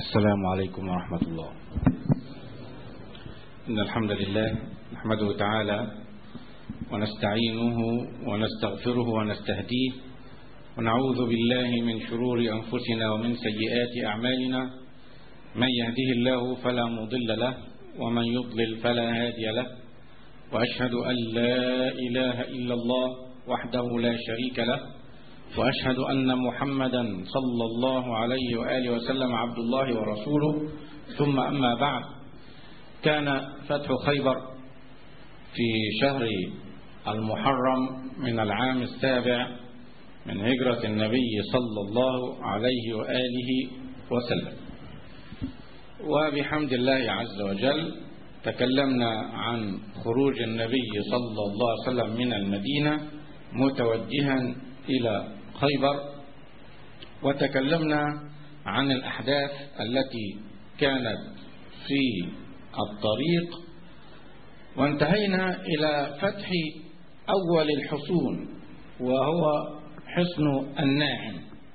السلام عليكم ورحمة الله إن الحمد لله نحمده تعالى ونستعينه ونستغفره ونستهديه ونعوذ بالله من شرور أنفسنا ومن سيئات أعمالنا من يهده الله فلا مضل له ومن يضلل فلا هادي له وأشهد أن لا إله إلا الله وحده لا شريك له وأشهد أن محمدا صلى الله عليه وآله وسلم عبد الله ورسوله ثم أما بعد كان فتح خيبر في شهر المحرم من العام السابع من هجرة النبي صلى الله عليه وآله وسلم وبحمد الله عز وجل تكلمنا عن خروج النبي صلى الله عليه وسلم من المدينة متوجها إلى خيبر وتكلمنا عن الأحداث التي كانت في الطريق وانتهينا إلى فتح أول الحصون وهو حصن الناعم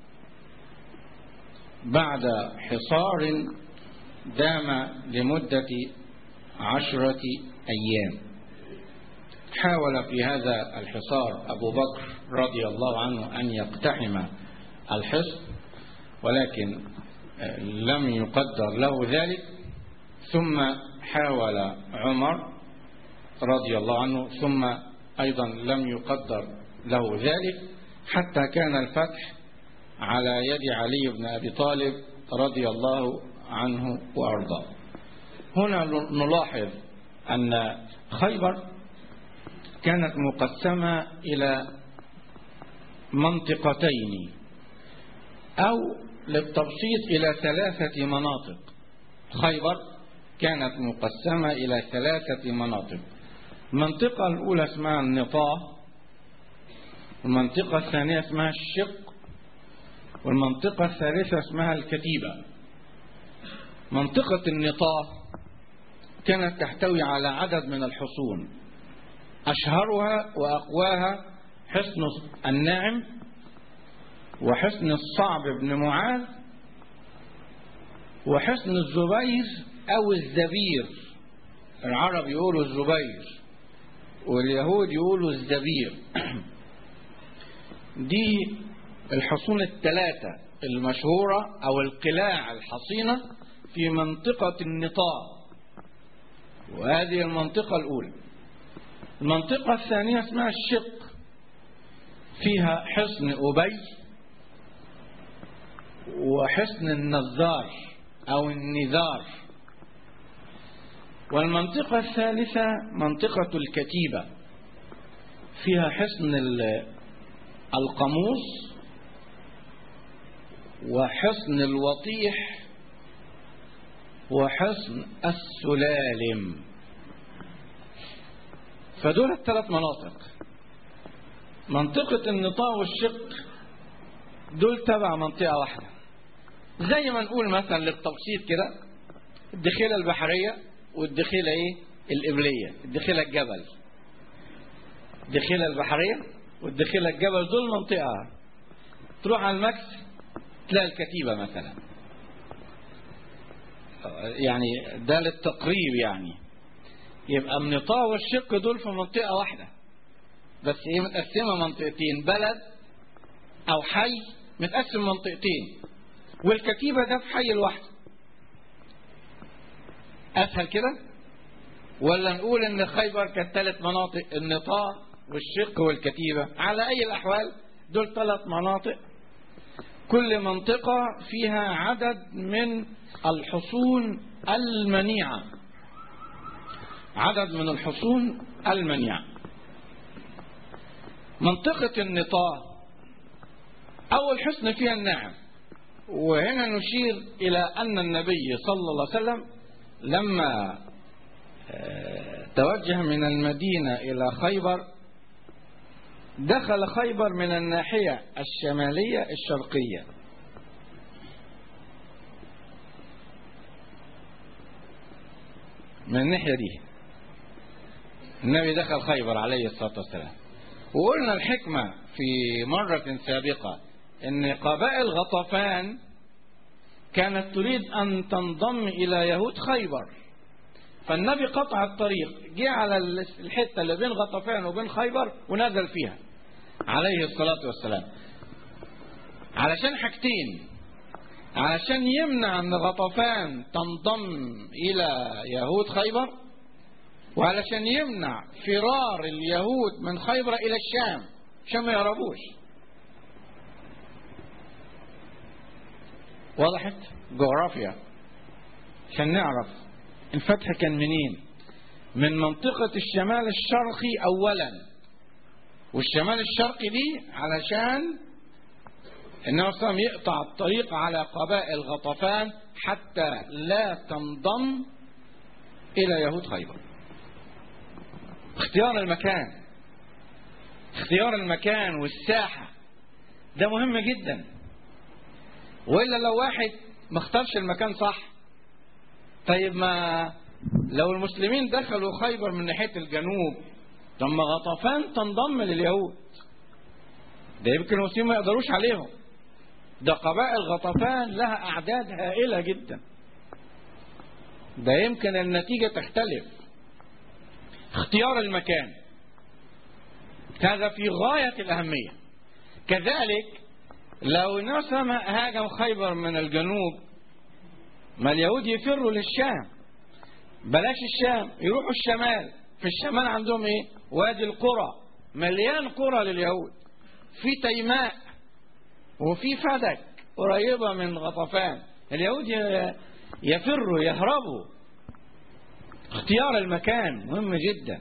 بعد حصار دام لمدة عشرة أيام حاول في هذا الحصار أبو بكر رضي الله عنه أن يقتحم الحصن ولكن لم يقدر له ذلك ثم حاول عمر رضي الله عنه ثم أيضا لم يقدر له ذلك حتى كان الفتح على يد علي بن أبي طالب رضي الله عنه وأرضاه هنا نلاحظ أن خيبر كانت مقسمة إلى منطقتين أو للتبسيط إلى ثلاثة مناطق خيبر كانت مقسمة إلى ثلاثة مناطق المنطقة الأولى اسمها النطاة والمنطقة الثانية اسمها الشق والمنطقة الثالثة اسمها الكتيبة منطقة النطاة كانت تحتوي على عدد من الحصون أشهرها وأقواها حصن الناعم وحصن الصعب بن معاذ وحصن الزبير أو الزبير العرب يقولوا الزبير واليهود يقولوا الزبير دي الحصون الثلاثة المشهورة أو القلاع الحصينة في منطقة النطاق وهذه المنطقة الأولى المنطقة الثانية اسمها الشق فيها حصن أبي وحصن النزار أو النذار والمنطقة الثالثة منطقة الكتيبة فيها حصن القاموس وحصن الوطيح وحصن السلالم فدول الثلاث مناطق منطقة النطاق والشق دول تبع منطقة واحدة زي ما نقول مثلا للتبسيط كده الدخيلة البحرية والدخيلة ايه القبلية الدخيلة الجبل الدخيلة البحرية والدخيلة الجبل دول منطقة تروح على المكس تلاقي الكتيبة مثلا يعني ده للتقريب يعني يبقى النطاع والشق دول في منطقة واحدة بس ايه متقسمة منطقتين بلد او حي متقسم منطقتين والكتيبة ده في حي لوحده اسهل كده ولا نقول ان خيبر كانت ثلاث مناطق النطاع والشق والكتيبة على اي الاحوال دول ثلاث مناطق كل منطقة فيها عدد من الحصون المنيعة عدد من الحصون المنيعة منطقة النطاة أول حصن فيها الناعم وهنا نشير إلى أن النبي صلى الله عليه وسلم لما توجه من المدينة إلى خيبر دخل خيبر من الناحية الشمالية الشرقية من الناحية دي النبي دخل خيبر عليه الصلاة والسلام وقلنا الحكمة في مرة سابقة ان قبائل غطفان كانت تريد أن تنضم إلى يهود خيبر فالنبي قطع الطريق جه على الحتة اللي بين غطفان وبين خيبر ونزل فيها عليه الصلاة والسلام علشان حاجتين علشان يمنع ان غطفان تنضم الى يهود خيبر وعلشان يمنع فرار اليهود من خيبر الى الشام عشان ما يهربوش وضحت جغرافيا عشان نعرف الفتح كان منين من منطقة الشمال الشرقي أولا والشمال الشرقي دي علشان النبي صلى الله عليه وسلم يقطع الطريق على قبائل غطفان حتى لا تنضم إلى يهود خيبر اختيار المكان اختيار المكان والساحة ده مهم جدا وإلا لو واحد ما اختارش المكان صح طيب ما لو المسلمين دخلوا خيبر من ناحية الجنوب طب ما غطفان تنضم لليهود ده يمكن المسلمين ما يقدروش عليهم ده قبائل غطفان لها أعداد هائلة جدا ده يمكن النتيجة تختلف اختيار المكان هذا في غاية الأهمية كذلك لو نسم هاجم خيبر من الجنوب ما اليهود يفروا للشام بلاش الشام يروحوا الشمال في الشمال عندهم ايه وادي القرى مليان قرى لليهود في تيماء وفي فدك قريبة من غطفان اليهود يفروا يهربوا اختيار المكان مهم جدا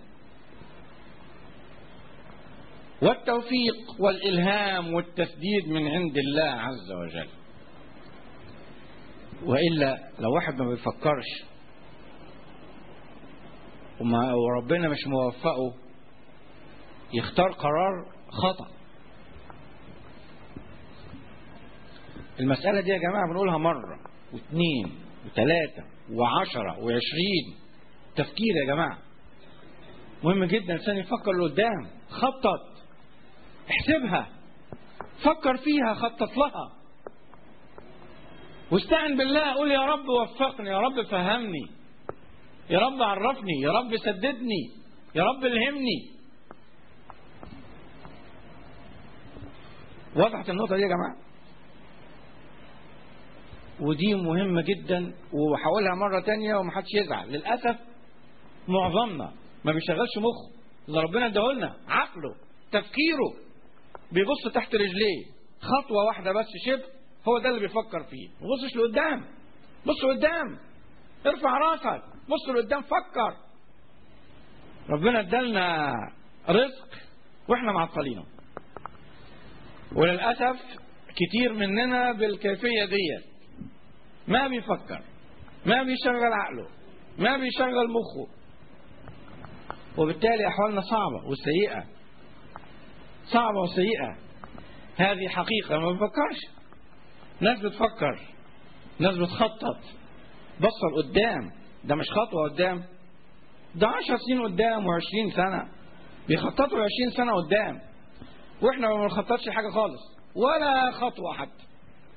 والتوفيق والإلهام والتسديد من عند الله عز وجل وإلا لو واحد ما بيفكرش وما وربنا مش موفقه يختار قرار خطأ المسألة دي يا جماعة بنقولها مرة واثنين وثلاثة وعشرة وعشرين تفكير يا جماعة مهم جدا الإنسان يفكر لقدام خطط احسبها فكر فيها خطط لها واستعن بالله قول يا رب وفقني يا رب فهمني يا رب عرفني يا رب سددني يا رب الهمني وضحت النقطة دي يا جماعة ودي مهمة جدا وهقولها مرة تانية ومحدش يزعل للأسف معظمنا ما بيشغلش مخه اللي ربنا اداهولنا عقله تفكيره بيبص تحت رجليه خطوة واحدة بس شبه هو ده اللي بيفكر فيه ما بصش لقدام بص قدام ارفع راسك بص لقدام فكر ربنا ادالنا رزق واحنا معطلينه وللأسف كتير مننا بالكيفية ديت ما بيفكر ما بيشغل عقله ما بيشغل مخه وبالتالي أحوالنا صعبة وسيئة صعبة وسيئة هذه حقيقة ما بفكرش ناس بتفكر ناس بتخطط بصل قدام ده مش خطوة قدام ده عشر سنين قدام وعشرين سنة بيخططوا عشرين سنة قدام واحنا ما بنخططش حاجة خالص ولا خطوة حتى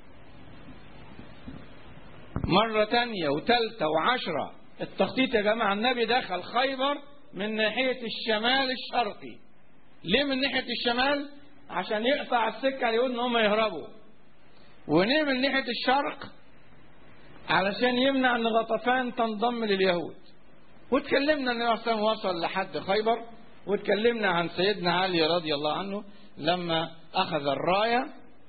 مرة تانية وتالتة وعشرة التخطيط يا جماعة النبي دخل خيبر من ناحية الشمال الشرقي ليه من ناحية الشمال عشان يقطع السكة اليهود ان هم يهربوا وليه من ناحية الشرق علشان يمنع ان غطفان تنضم لليهود واتكلمنا ان الرسول وصل لحد خيبر واتكلمنا عن سيدنا علي رضي الله عنه لما اخذ الرايه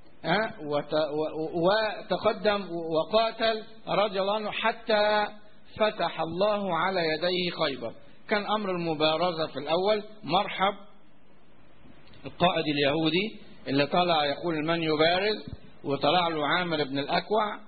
وتقدم وقاتل رضي الله عنه حتى فتح الله على يديه خيبر كان أمر المبارزة في الأول مرحب القائد اليهودي اللي طلع يقول من يبارز وطلع له عامر بن الأكوع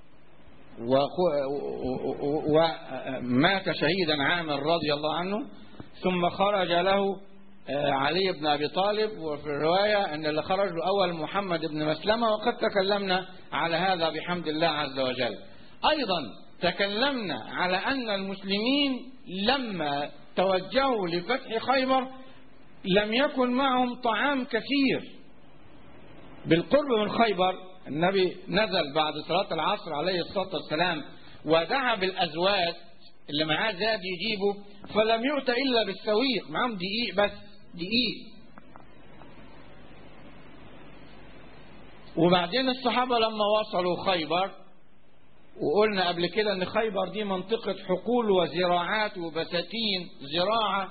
ومات شهيدا عامر رضي الله عنه ثم خرج له علي بن أبي طالب وفي الرواية أن اللي خرج له أول محمد بن مسلمة وقد تكلمنا على هذا بحمد الله عز وجل أيضا تكلمنا على أن المسلمين لما توجهوا لفتح خيبر لم يكن معهم طعام كثير بالقرب من خيبر النبي نزل بعد صلاة العصر عليه الصلاة والسلام ودعا بالأزواج اللي معاه زاد يجيبه فلم يؤت إلا بالسويق معاهم دقيق بس دقيق وبعدين الصحابة لما وصلوا خيبر وقلنا قبل كده ان خيبر دي منطقة حقول وزراعات وبساتين زراعة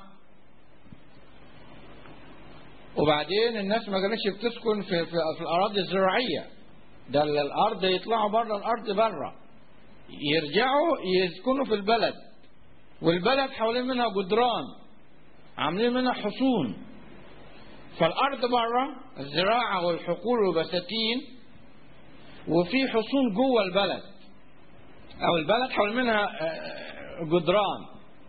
وبعدين الناس ما كانتش بتسكن في, في, في الأراضي الزراعية ده الأرض يطلعوا بره الأرض بره يرجعوا يسكنوا في البلد والبلد حوالين منها جدران عاملين منها حصون فالأرض بره الزراعة والحقول والبساتين وفي حصون جوه البلد أو البلد حول منها جدران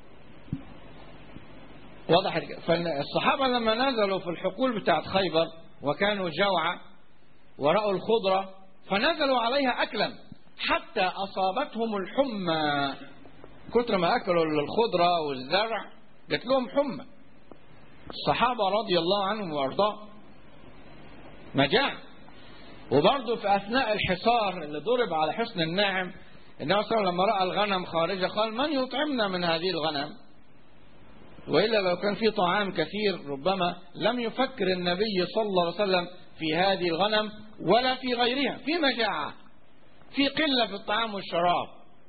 واضح فالصحابة لما نزلوا في الحقول بتاعت خيبر وكانوا جوعى ورأوا الخضرة فنزلوا عليها أكلا حتى أصابتهم الحمى كتر ما أكلوا الخضرة والزرع جات لهم حمى الصحابة رضي الله عنهم وأرضاهم مجاعة وبرضه في أثناء الحصار اللي ضرب على حصن الناعم النبي صلى الله عليه وسلم لما رأى الغنم خارجة قال من يطعمنا من هذه الغنم وإلا لو كان في طعام كثير ربما لم يفكر النبي صلى الله عليه وسلم في هذه الغنم ولا في غيرها في مجاعة في قلة في الطعام والشراب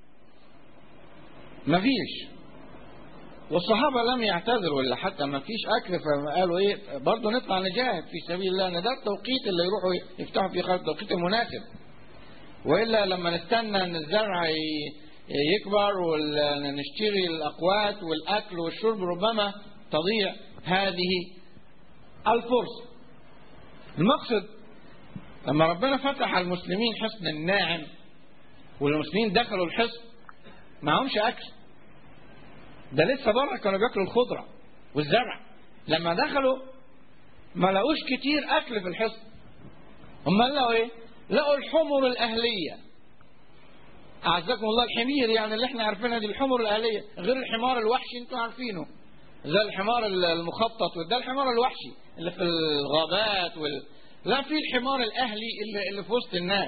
مفيش والصحابة لم يعتذروا إلا حتى ما فيش أكل فقالوا إيه برضه نطلع نجاهد في سبيل الله أن ده التوقيت اللي يروحوا يفتحوا فيه خالد التوقيت المناسب وإلا لما نستنى أن الزرع يكبر ونشتري الأقوات والأكل والشرب ربما تضيع هذه الفرصة المقصد لما ربنا فتح على المسلمين حصن الناعم والمسلمين دخلوا الحصن معهمش أكل ده لسه بره كانوا بياكلوا الخضرة والزرع لما دخلوا ما لقوش كتير أكل في الحصن هم لقوا إيه؟ لقوا الحمر الأهلية أعزكم الله الحمير يعني اللي احنا عارفينها دي الحمر الأهلية غير الحمار الوحشي انتوا عارفينه زي الحمار المخطط وده الحمار الوحشي اللي في الغابات وال... لا في الحمار الأهلي اللي, اللي في وسط الناس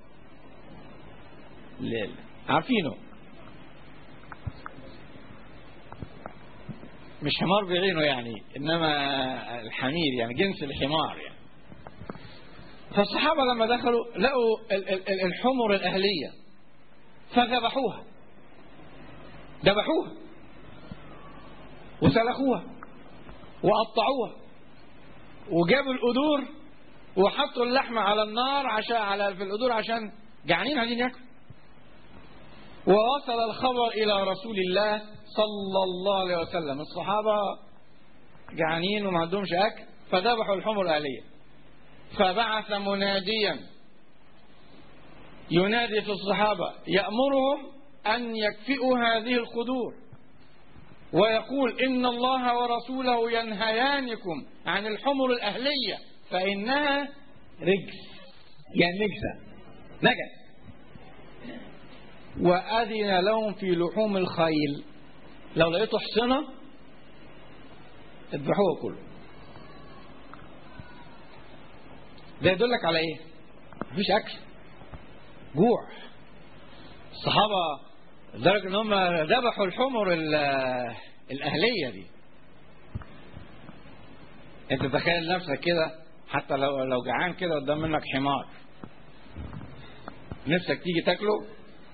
اللي عارفينه مش حمار بعينه يعني إنما الحمير يعني جنس الحمار يعني فالصحابة لما دخلوا لقوا الحمر الأهلية فذبحوها ذبحوها وسلخوها وقطعوها وجابوا القدور وحطوا اللحمة على النار عشان على في القدور عشان جعانين عايزين ياكلوا ووصل الخبر إلى رسول الله صلى الله عليه وسلم الصحابة جعانين وما عندهمش أكل فذبحوا الحمر الأهلية فبعث مناديا ينادي في الصحابة يأمرهم أن يكفئوا هذه الخدور ويقول إن الله ورسوله ينهيانكم عن الحمر الأهلية فإنها رجس يعني نجسة نجس وأذن لهم في لحوم الخيل لو لقيتوا حصنة اذبحوها كله ده يدلك على ايه مفيش اكل جوع الصحابة لدرجة ان هم ذبحوا الحمر الاهلية دي انت تخيل نفسك كده حتى لو لو جعان كده قدام منك حمار نفسك تيجي تاكله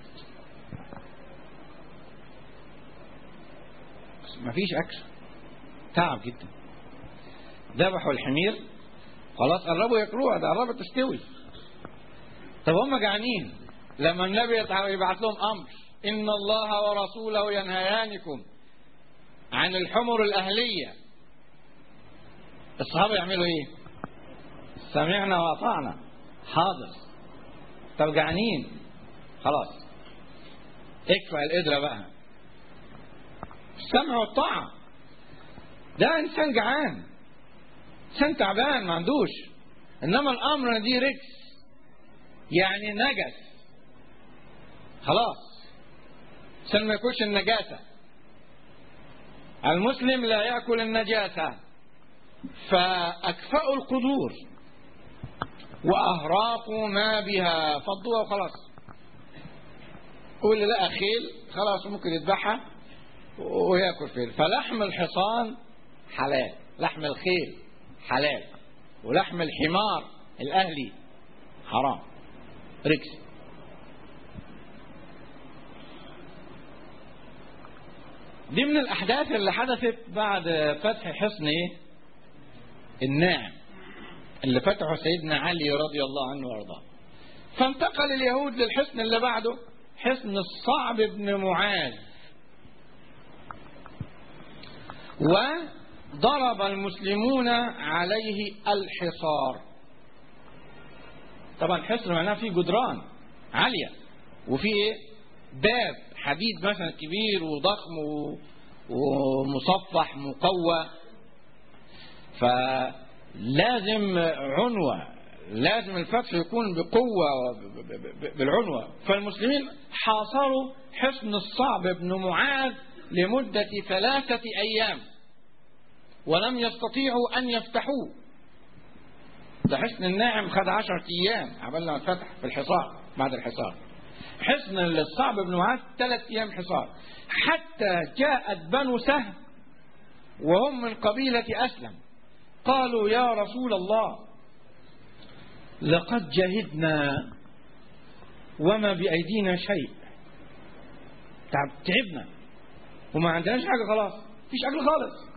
مفيش اكل تعب جدا ذبحوا الحمير خلاص قربوا ياكلوها ده قربت تستوي طب هم جعانين لما النبي يبعث لهم امر ان الله ورسوله ينهيانكم عن الحمر الاهليه الصحابه يعملوا ايه سمعنا واطعنا حاضر طب جعانين خلاص اكفى القدره بقى السمع والطاعه ده انسان جعان انسان تعبان ما عندوش انما الامر دي رجس يعني نجس خلاص عشان ما ياكلش النجاسه المسلم لا ياكل النجاسه فاكفأوا القدور وأهراقوا ما بها فضوها وخلاص واللي لقى خيل خلاص ممكن يذبحها وياكل فيل فلحم الحصان حلال لحم الخيل حلال ولحم الحمار الأهلي حرام ركس دي من الأحداث اللي حدثت بعد فتح حصن إيه؟ الناعم اللي فتحه سيدنا علي رضي الله عنه وارضاه فانتقل اليهود للحصن اللي بعده حصن الصعب بن معاذ وضرب المسلمون عليه الحصار طبعا حصن معناه فيه جدران عالية وفيه ايه باب حديد مثلا كبير وضخم ومصفح مقوى فلازم عنوة لازم الفتح يكون بقوة بالعنوة فالمسلمين حاصروا حصن الصعب بن معاذ لمدة ثلاثة أيام ولم يستطيعوا أن يفتحوه ده حصن الناعم خد عشرة أيام عبال ما فتح في الحصار بعد الحصار حصن الصعب بن معاذ ثلاث أيام حصار حتى جاءت بنو سهم وهم من قبيلة أسلم قالوا يا رسول الله لقد جهدنا وما بأيدينا شيء تعب تعبنا وما عندناش حاجة خلاص فيش أكل خالص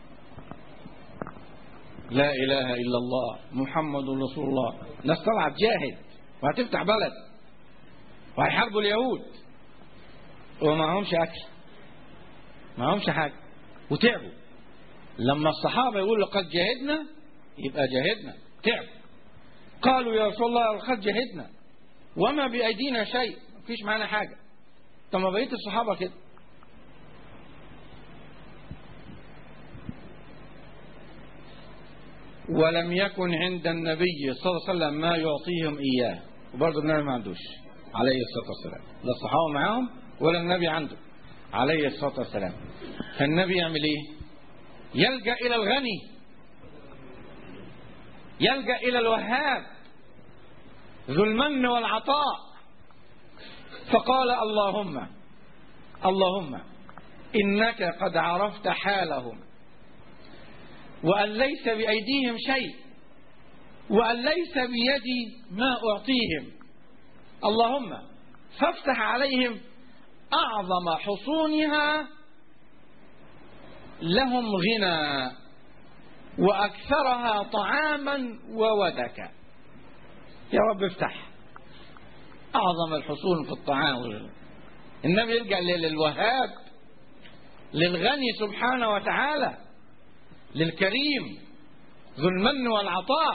لا إله إلا الله محمد رسول الله ناس طلعت جاهد وهتفتح بلد وهيحاربوا اليهود ومعهمش أكل معهمش حاجة وتعبوا لما الصحابة يقولوا لقد جاهدنا يبقى جاهدنا تعبوا قالوا يا رسول الله لقد جهدنا وما بأيدينا شيء مفيش معانا حاجة طب ما بقيت الصحابة كده ولم يكن عند النبي صلى الله عليه وسلم ما يعطيهم إياه وبرضه النبي ما عندوش عليه الصلاة والسلام لا الصحابة معاهم ولا النبي عنده عليه الصلاة والسلام فالنبي يعمل ايه يلجأ إلى الغني يلجأ إلى الوهاب ذو المن والعطاء فقال اللهم اللهم إنك قد عرفت حالهم وأن ليس بأيديهم شيء وأن ليس بيدي ما أعطيهم اللهم فافتح عليهم أعظم حصونها لهم غنى وأكثرها طعاما وودكا يا رب افتح أعظم الحصول في الطعام النبي يلجأ للوهاب للغني سبحانه وتعالى للكريم ذو المن والعطاء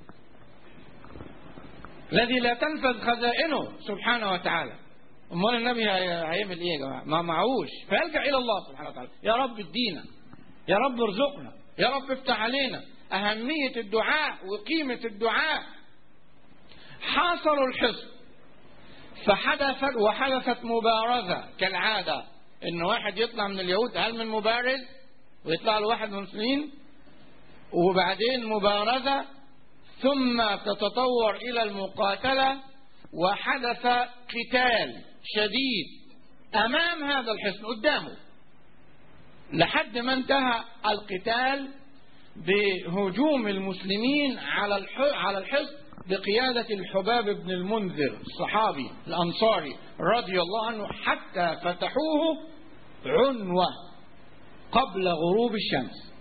الذي لا تنفذ خزائنه سبحانه وتعالى امال النبي هيعمل ايه يا جماعه ما معهوش فيلجا الى الله سبحانه وتعالى يا رب ادينا يا رب ارزقنا يا رب افتح علينا اهميه الدعاء وقيمه الدعاء حاصروا الحصن فحدثت وحدثت مبارزه كالعاده ان واحد يطلع من اليهود هل من مبارز ويطلع له واحد من المسلمين وبعدين مبارزه ثم تتطور الى المقاتله وحدث قتال شديد امام هذا الحصن قدامه لحد ما انتهى القتال بهجوم المسلمين على على الحصن بقيادة الحباب بن المنذر الصحابي الأنصاري رضي الله عنه حتى فتحوه عنوة قبل غروب الشمس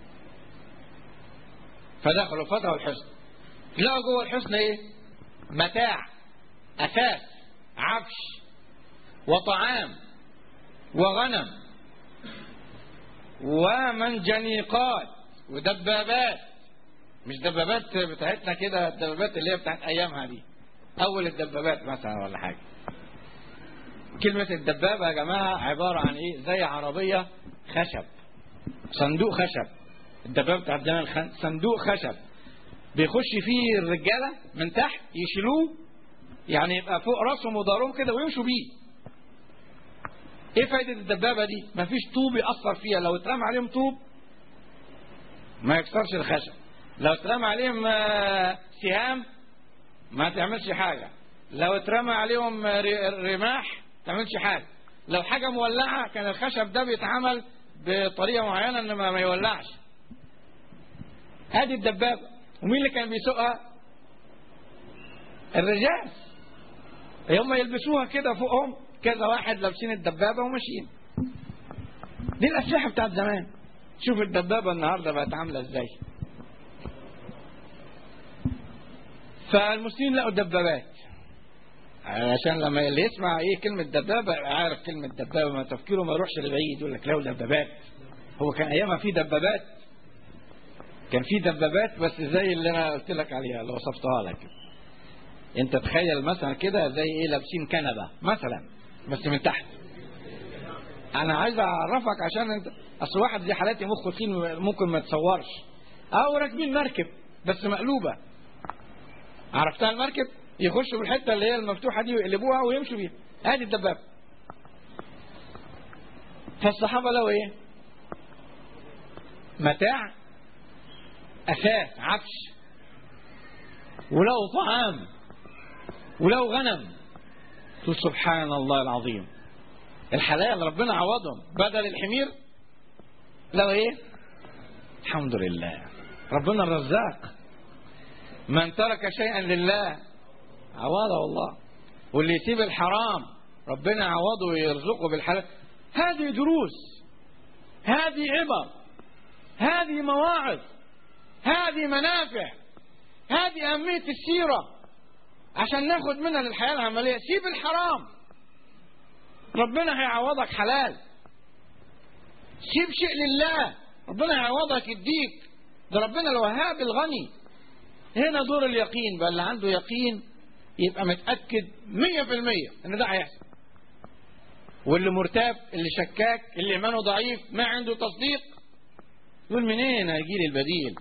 فدخلوا فتحوا الحصن لقوا جوه الحصن ايه متاع أثاث عفش وطعام وغنم ومنجنيقات ودبابات مش دبابات بتاعتنا كده الدبابات اللي هي بتاعت ايامها دي اول الدبابات مثلا ولا حاجه كلمة الدبابة يا جماعة عبارة عن ايه زي عربية خشب صندوق خشب الدبابة بتاعت زمان الخن... صندوق خشب بيخش فيه الرجالة من تحت يشيلوه يعني يبقى فوق راسهم وظهرهم كده ويمشوا بيه ايه فايدة الدبابة دي مفيش طوب يأثر فيها لو اترمى عليهم طوب ما يكسرش الخشب لو اترمى عليهم سهام ما تعملش حاجة لو اترمى عليهم ر- رماح ما تعملش حاجة لو حاجة مولعة كان الخشب ده بيتعمل بطريقة معينة ان ما ما يولعش هذه الدبابة ومين اللي كان بيسوقها الرجال هم يلبسوها كده فوقهم كذا واحد لابسين الدبابة وماشيين دي الأسلحة بتاعت زمان شوف الدبابة النهاردة بقت عاملة ازاي فالمسلمين لقوا دبابات عشان لما اللي يسمع ايه كلمة دبابة يبقى عارف كلمة دبابة ما تفكيره ما يروحش لبعيد يقول لك لو دبابات هو كان ايامها في دبابات كان في دبابات بس زي اللي انا قلت لك عليها اللي وصفتها لك انت تخيل مثلا كده زي ايه لابسين كنبه مثلا بس من تحت انا عايز اعرفك عشان انت اصل واحد زي حالاتي مخه تخين ممكن ما تصورش او راكبين مركب بس مقلوبه عرفتها المركب يخشوا بالحته اللي هي المفتوحه دي ويقلبوها ويمشوا بيها ادي الدبابه فالصحابه لو ايه متاع اثاث عفش ولو طعام ولو غنم تقول سبحان الله العظيم الحلال ربنا عوضهم بدل الحمير لو ايه الحمد لله ربنا الرزاق من ترك شيئا لله عوضه الله واللي يسيب الحرام ربنا يعوضه ويرزقه بالحلال هذه دروس هذه عبر هذه مواعظ هذه منافع هذه أهمية السيرة عشان ناخد منها للحياة العملية سيب الحرام ربنا هيعوضك حلال سيب شيء لله ربنا هيعوضك يديك ده ربنا الوهاب الغني هنا دور اليقين بقى اللي عنده يقين يبقى متأكد مية في المية ان ده هيحصل واللي مرتاب اللي شكاك اللي ايمانه ضعيف ما عنده تصديق يقول منين هيجي لي البديل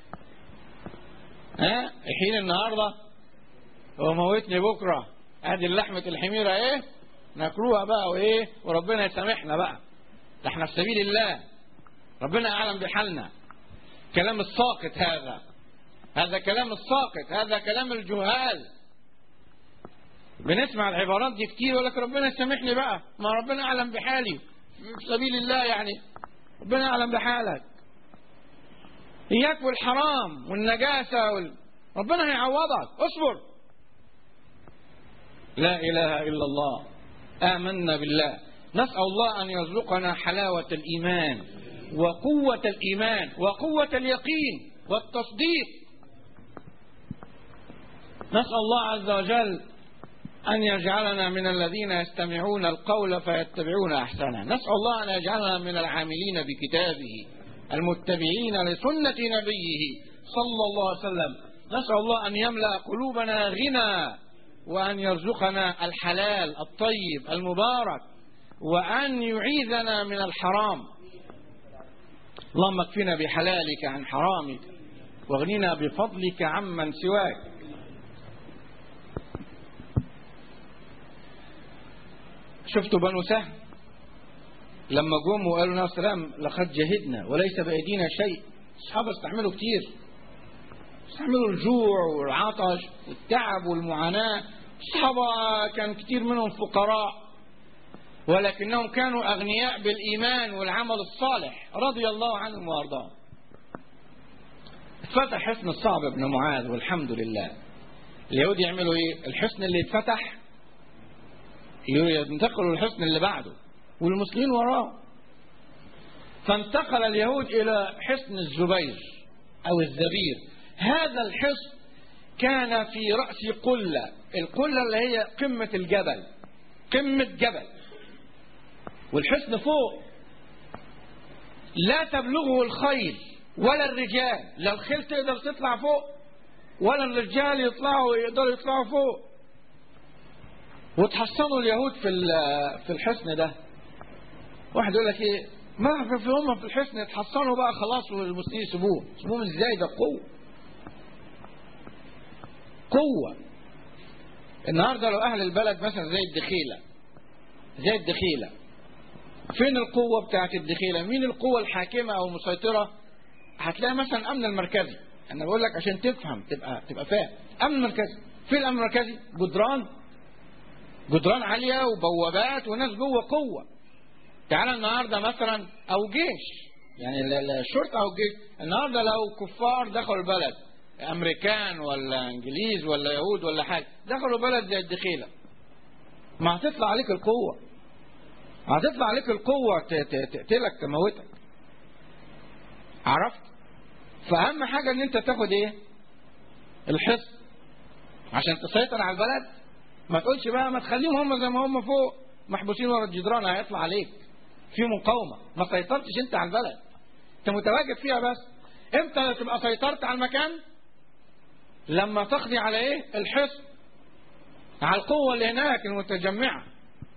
ها الحين النهارده هو موتني بكره ادي لحمه الحميره ايه ناكلوها بقى وايه وربنا يسامحنا بقى ده احنا في سبيل الله ربنا اعلم بحالنا كلام الساقط هذا هذا كلام الساقط هذا كلام الجهال بنسمع العبارات دي كتير يقول لك ربنا يسامحني بقى ما ربنا اعلم بحالي في سبيل الله يعني ربنا اعلم بحالك اياك والحرام والنجاسه وال... ربنا هيعوضك اصبر لا اله الا الله امنا بالله نسال الله ان يرزقنا حلاوه الايمان وقوه الايمان وقوه اليقين والتصديق نسال الله عز وجل أن يجعلنا من الذين يستمعون القول فيتبعون أحسنه نسأل الله أن يجعلنا من العاملين بكتابه المتبعين لسنة نبيه صلى الله عليه وسلم نسأل الله أن يملأ قلوبنا غنى وأن يرزقنا الحلال الطيب المبارك وأن يعيذنا من الحرام اللهم اكفنا بحلالك عن حرامك واغننا بفضلك عمن سواك شفتوا بنو سهم لما جم وقالوا لنا السلام لقد جهدنا وليس بأيدينا شيء الصحابة استحملوا كتير استحملوا الجوع والعطش والتعب والمعاناة الصحابة كان كتير منهم فقراء ولكنهم كانوا أغنياء بالإيمان والعمل الصالح رضي الله عنهم وأرضاهم اتفتح حصن الصعب بن معاذ والحمد لله اليهود يعملوا ايه الحصن اللي اتفتح ينتقلوا الحصن اللي بعده والمسلمين وراه فانتقل اليهود إلى حصن الزبير أو الزبير هذا الحصن كان في رأس قلة القلة اللي هي قمة الجبل قمة جبل والحصن فوق لا تبلغه الخيل ولا الرجال لا الخيل تقدر تطلع فوق ولا الرجال يطلعوا يقدروا يطلعوا فوق وتحصنوا اليهود في في الحصن ده واحد يقول لك ايه ما في هم في الحصن يتحصنوا بقى خلاص والمسلمين يسيبوه يسيبوهم ازاي ده قوه قوه النهارده لو اهل البلد مثلا زي الدخيله زي الدخيله فين القوه بتاعت الدخيله مين القوه الحاكمه او المسيطره هتلاقي مثلا امن المركزي انا بقول لك عشان تفهم تبقى تبقى فاهم امن مركزي في الامن المركزي جدران جدران عاليه وبوابات وناس جوه قوه تعالى النهارده مثلا او جيش يعني ال- ال- الشرطه او الجيش النهارده لو كفار دخلوا البلد امريكان ولا انجليز ولا يهود ولا حاجه دخلوا بلد زي الدخيله ما هتطلع عليك القوه هتطلع عليك القوه ت- ت- تقتلك تموتك عرفت فاهم حاجه ان انت تاخد ايه الحصن عشان تسيطر على البلد ما تقولش بقى ما تخليهم هم زي ما هم فوق محبوسين ورا الجدران هيطلع عليك في مقاومه ما سيطرتش انت على البلد انت متواجد فيها بس امتى تبقى سيطرت على المكان لما تقضي على ايه الحصن على القوه اللي هناك المتجمعه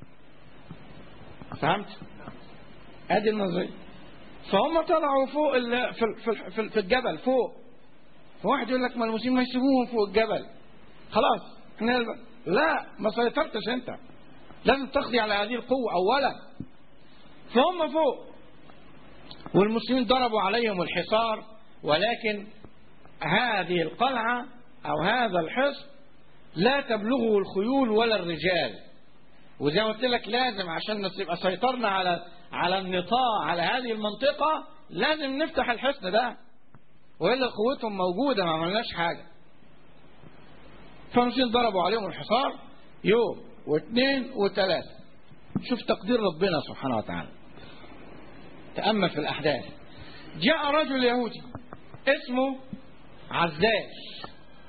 فهمت ادي النظريه فهم طلعوا فوق ال... في في في- في الجبل فوق فواحد يقول لك ما المسلمين ما يسيبوهم فوق الجبل خلاص احنا لا ما سيطرتش انت لازم تقضي على هذه القوة أولا فهم فوق والمسلمين ضربوا عليهم الحصار ولكن هذه القلعة أو هذا الحصن لا تبلغه الخيول ولا الرجال وزي ما قلت لك لازم عشان نبقى سيطرنا على على النطاع على هذه المنطقة لازم نفتح الحصن ده وإلا قوتهم موجودة ما عملناش حاجة فالمسلمين ضربوا عليهم الحصار يوم واثنين وثلاثة شوف تقدير ربنا سبحانه وتعالى تأمل في الأحداث جاء رجل يهودي اسمه عزاز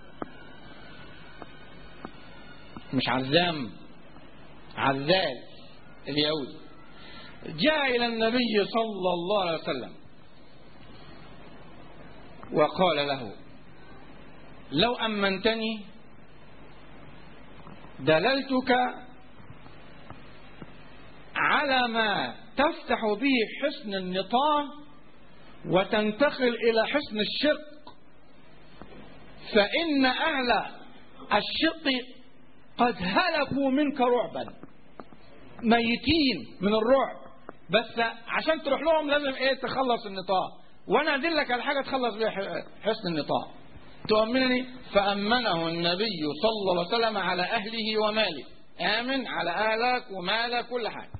مش عزام عزاز اليهودي جاء إلى النبي صلى الله عليه وسلم وقال له لو أمنتني دللتك على ما تفتح به حصن النطاع وتنتقل إلى حصن الشق فإن أهل الشق قد هلكوا منك رعبا ميتين من الرعب بس عشان تروح لهم لازم ايه تخلص النطاع وانا ادلك على حاجه تخلص بيها حصن النطاع تؤمنني فامنه النبي صلى الله عليه وسلم على اهله وماله امن على اهلك ومالك كل حاجه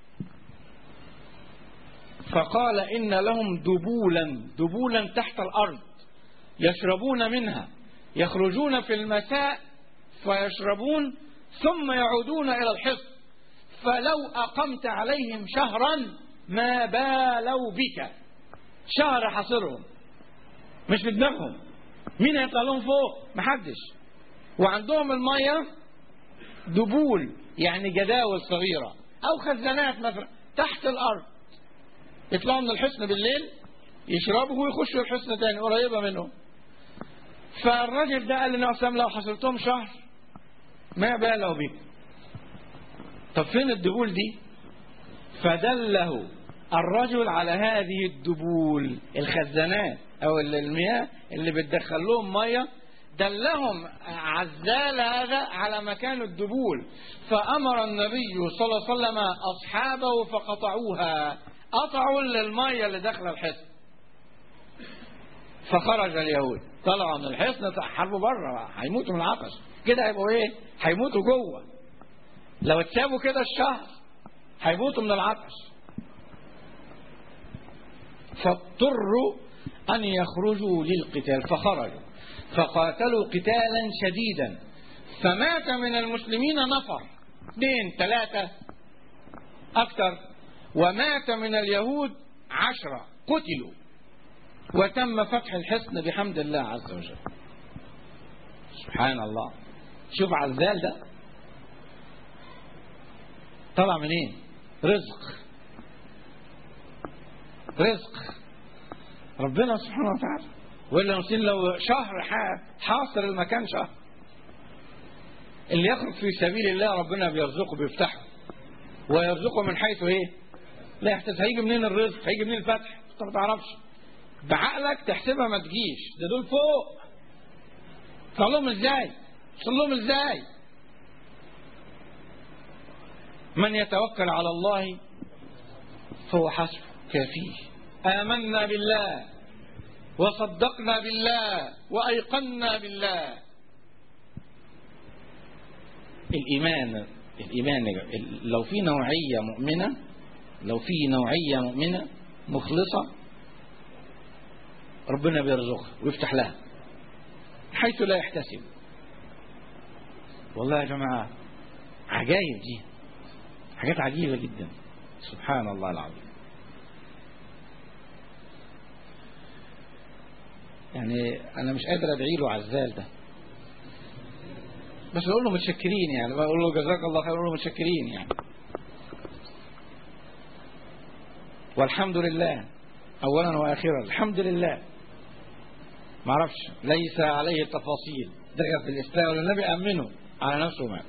فقال ان لهم دبولا دبولا تحت الارض يشربون منها يخرجون في المساء فيشربون ثم يعودون الى الحصن فلو أقمت عليهم شهرا ما بالوا بك شهر حصرهم مش بدماغهم مين هيطلع لهم فوق محدش وعندهم المية دبول يعني جداول صغيرة أو خزانات مثلا تحت الأرض يطلعوا من الحصن بالليل يشربوا ويخشوا الحصن تاني قريبة منهم فالراجل ده قال للنبي صلى لو حصلتهم شهر ما بالوا بك طب فين الدبول دي فدله الرجل على هذه الدبول الخزانات او المياه اللي بتدخل لهم ميه دلهم عزال هذا على مكان الدبول فامر النبي صلى الله عليه وسلم اصحابه فقطعوها قطعوا الميه اللي داخله الحصن فخرج اليهود طلعوا من الحصن حربوا بره هيموتوا من العطش كده هيبقوا ايه هيموتوا جوه لو اتسابوا كده الشهر هيموتوا من العطش فاضطروا أن يخرجوا للقتال فخرجوا فقاتلوا قتالا شديدا فمات من المسلمين نفر اثنين ثلاثة أكثر ومات من اليهود عشرة قتلوا وتم فتح الحصن بحمد الله عز وجل سبحان الله شوف عزال ده طلع منين رزق رزق ربنا سبحانه وتعالى ولا مسلم لو شهر حاصر المكان شهر اللي يخرج في سبيل الله ربنا بيرزقه بيفتحه ويرزقه من حيث ايه لا يحتاج هيجي منين الرزق هيجي منين الفتح انت ما تعرفش بعقلك تحسبها ما تجيش ده دول فوق طلع لهم ازاي وصل لهم ازاي من يتوكل على الله فهو حسبه كافيه آمنا بالله وصدقنا بالله وأيقنا بالله الإيمان الإيمان لو في نوعية مؤمنة لو في نوعية مؤمنة مخلصة ربنا بيرزقها ويفتح لها حيث لا يحتسب والله يا جماعة عجائب دي حاجات عجيبة جدا سبحان الله العظيم يعني أنا مش قادر أدعي له عزال ده بس بقول له متشكرين يعني بقول له جزاك الله خير بقول له متشكرين يعني والحمد لله أولا وآخرا الحمد لله ما اعرفش ليس عليه التفاصيل ده في الإسلام والنبي أمنه على نفسه ما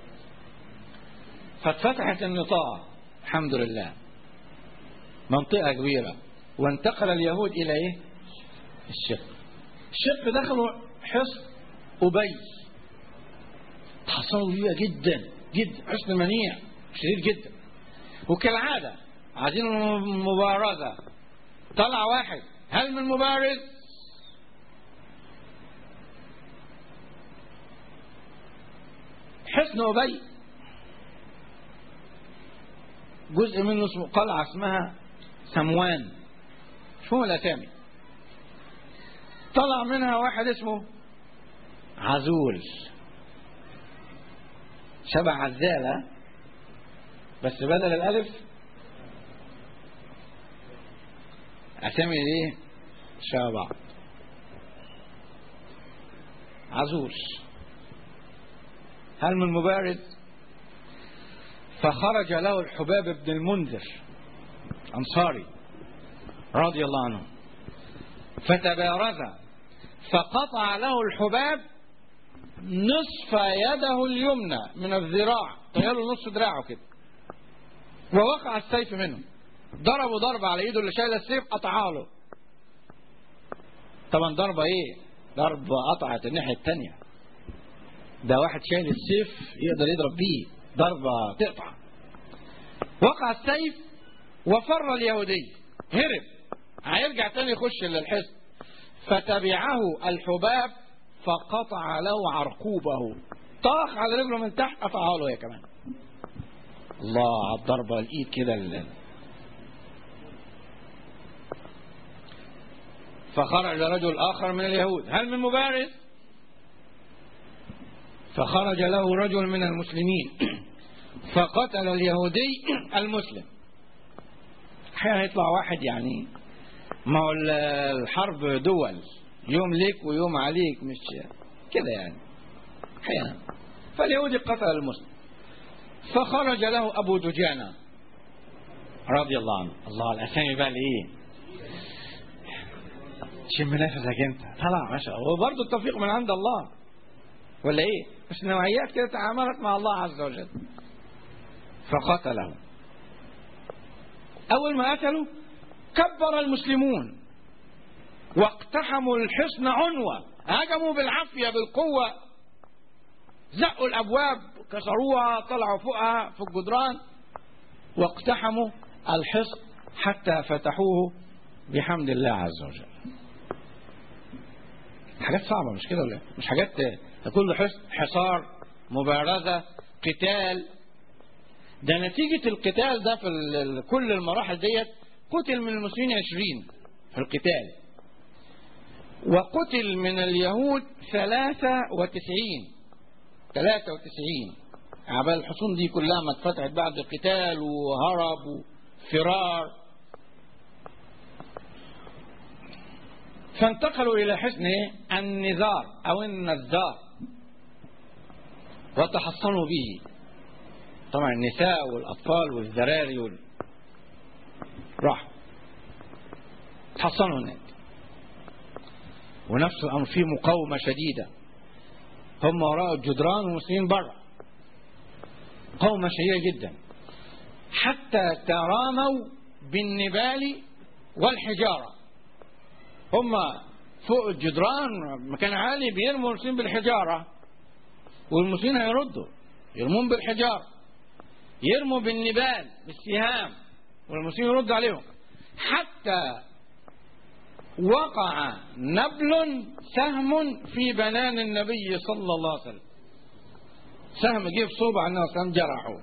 فاتفتحت النطاق الحمد لله منطقة كبيرة وانتقل اليهود إلى إيه الشق الشق دخلوا حصن أبي تحصنوا بيها جدا جدا حسن منيع شديد جدا وكالعادة عايزين مبارزة طلع واحد هل من مبارز حصن أبي جزء منه اسمه قلعة اسمها سموان شو الأسامي طلع منها واحد اسمه عزول شبه عزالة بس بدل الألف أسامي ايه شبه بعض عزول هل من مبارز فخرج له الحباب بن المنذر أنصاري رضي الله عنه فتبارز فقطع له الحباب نصف يده اليمنى من الذراع طيله نصف دراعه كده ووقع السيف منه ضربوا ضربة على ايده اللي شايل السيف قطعها له طبعا ضربة ايه ضربة قطعت الناحية التانية ده واحد شايل السيف يقدر يضرب بيه ضربة تقطع وقع السيف وفر اليهودي هرب هيرجع تاني يخش للحصن فتبعه الحباب فقطع له عرقوبه طاح على رجله من تحت قطعها له هي كمان الله على الضربة الايد كده ال- فخرج رجل آخر من اليهود هل من مبارز فخرج له رجل من المسلمين فقتل اليهودي المسلم احيانا يطلع واحد يعني ما هو ال- الحرب دول يوم ليك ويوم عليك مش كده يعني احيانا فاليهودي قتل المسلم فخرج له ابو دجانه رضي الله عنه الله الاسامي بقى الايه شم نفسك انت طلع ما شاء الله وبرضه التوفيق من عند الله ولا ايه بس نوعيات كده تعاملت مع الله عز وجل فقتله اول ما قتلوا كبر المسلمون واقتحموا الحصن عنوة هجموا بالعافية بالقوة زقوا الأبواب كسروها طلعوا فوقها في الجدران واقتحموا الحصن حتى فتحوه بحمد الله عز وجل حاجات صعبة مش كده ولا إيه؟ مش حاجات كل حصن حصار مبارزة قتال ده نتيجة القتال ده في ال- كل المراحل ديت قتل من المسلمين عشرين في القتال وقتل من اليهود ثلاثة وتسعين ثلاثة وتسعين عبال الحصون دي كلها ما اتفتحت بعد القتال وهرب وفرار فانتقلوا إلى حصن إيه؟ النذار أو النذار وتحصنوا به طبعا النساء والأطفال والذراري وال... راحوا تحصنوا هناك ونفس الأمر في مقاومة شديدة هم وراء الجدران والمسلمين برا مقاومة شديدة جدا حتى تراموا بالنبال والحجارة هم فوق الجدران مكان عالي بيرموا المسلمين بالحجارة والمسلمين هيردوا يرمون بالحجارة يرموا بالنبال بالسهام والمسلمين يردوا عليهم حتى وقع نبل سهم في بنان النبي صلى الله عليه وسلم سهم جه في صوبع النبي صلى الله عليه وسلم جرحه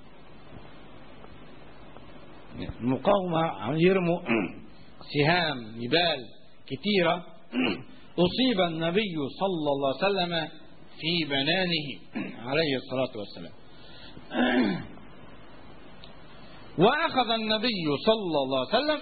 المقاومة يرموا سهام نبال كثيرة أصيب النبي صلى الله عليه وسلم في بنانه عليه الصلاة والسلام وأخذ النبي صلى الله عليه وسلم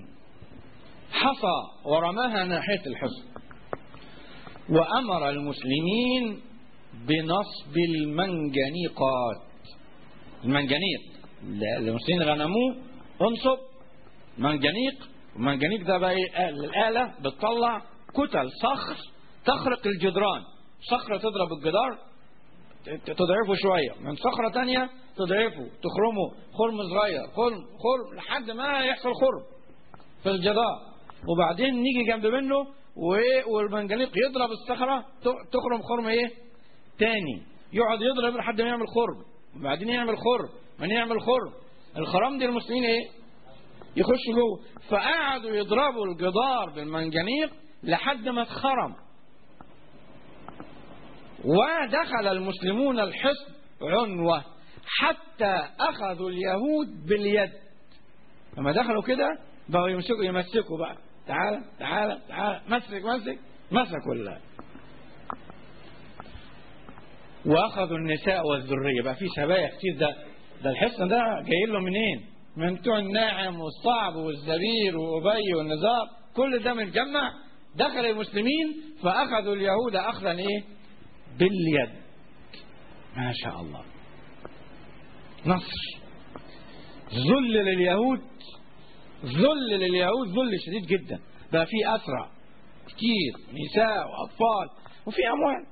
حصى ورماها ناحية الحصن وأمر المسلمين بنصب المنجنيقات المنجنيق المسلمين غنموه انصب منجنيق المنجنيق ده بقى ايه الآلة بتطلع كتل صخر تخرق الجدران صخرة تضرب الجدار تضعفه شوية من صخرة تانية تضعفه تخرمه خرم صغير خرم خرم لحد ما يحصل خرم في الجدار وبعدين نيجي جنب منه والمنجنيق يضرب الصخرة تخرم خرم ايه تاني يقعد يضرب لحد ما يعمل خرم وبعدين يعمل خرم من يعمل خرم الخرام دي المسلمين ايه يخشوا جوه فقعدوا يضربوا الجدار بالمنجنيق لحد ما اتخرم ودخل المسلمون الحصن عنوة حتى أخذوا اليهود باليد لما دخلوا كده بقوا يمسكوا يمسكوا بقى تعالى تعالى تعالى مسك مسك مسكوا الله واخذوا النساء والذريه بقى في سبايا كتير ده ده الحصن ده جاي له منين؟ من بتوع الناعم والصعب والزبير وابي والنزار كل ده متجمع دخل المسلمين فاخذوا اليهود اخذا ايه؟ باليد ما شاء الله نصر ذل لليهود ذل لليهود ذل شديد جدا بقى في اسرى كتير نساء واطفال وفي اموال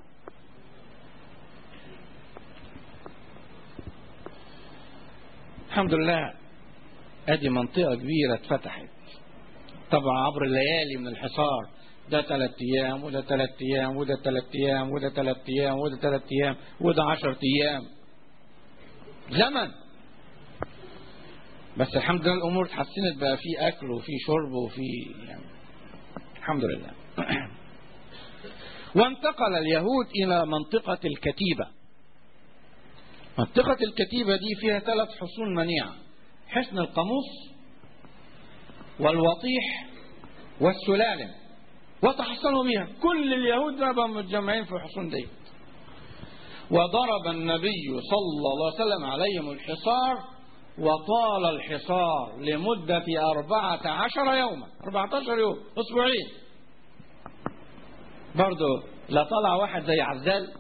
الحمد لله ادي منطقه كبيره اتفتحت طبعا عبر الليالي من الحصار ده ثلاث ايام وده ثلاث ايام وده ثلاث ايام وده ثلاث ايام وده ثلاث ايام وده عشر ايام زمن بس الحمد لله الامور اتحسنت بقى في اكل وفي شرب وفي يعني الحمد لله وانتقل اليهود الى منطقه الكتيبه منطقه الكتيبه دي فيها ثلاث حصون منيعه حصن القاموس والوطيح والسلالم وتحصنوا بها كل اليهود بقوا متجمعين في الحصون دي وضرب النبي صلى الله عليه وسلم عليهم الحصار وطال الحصار لمدة أربعة عشر يوما أربعة عشر يوم أسبوعين برضو لا طلع واحد زي عزال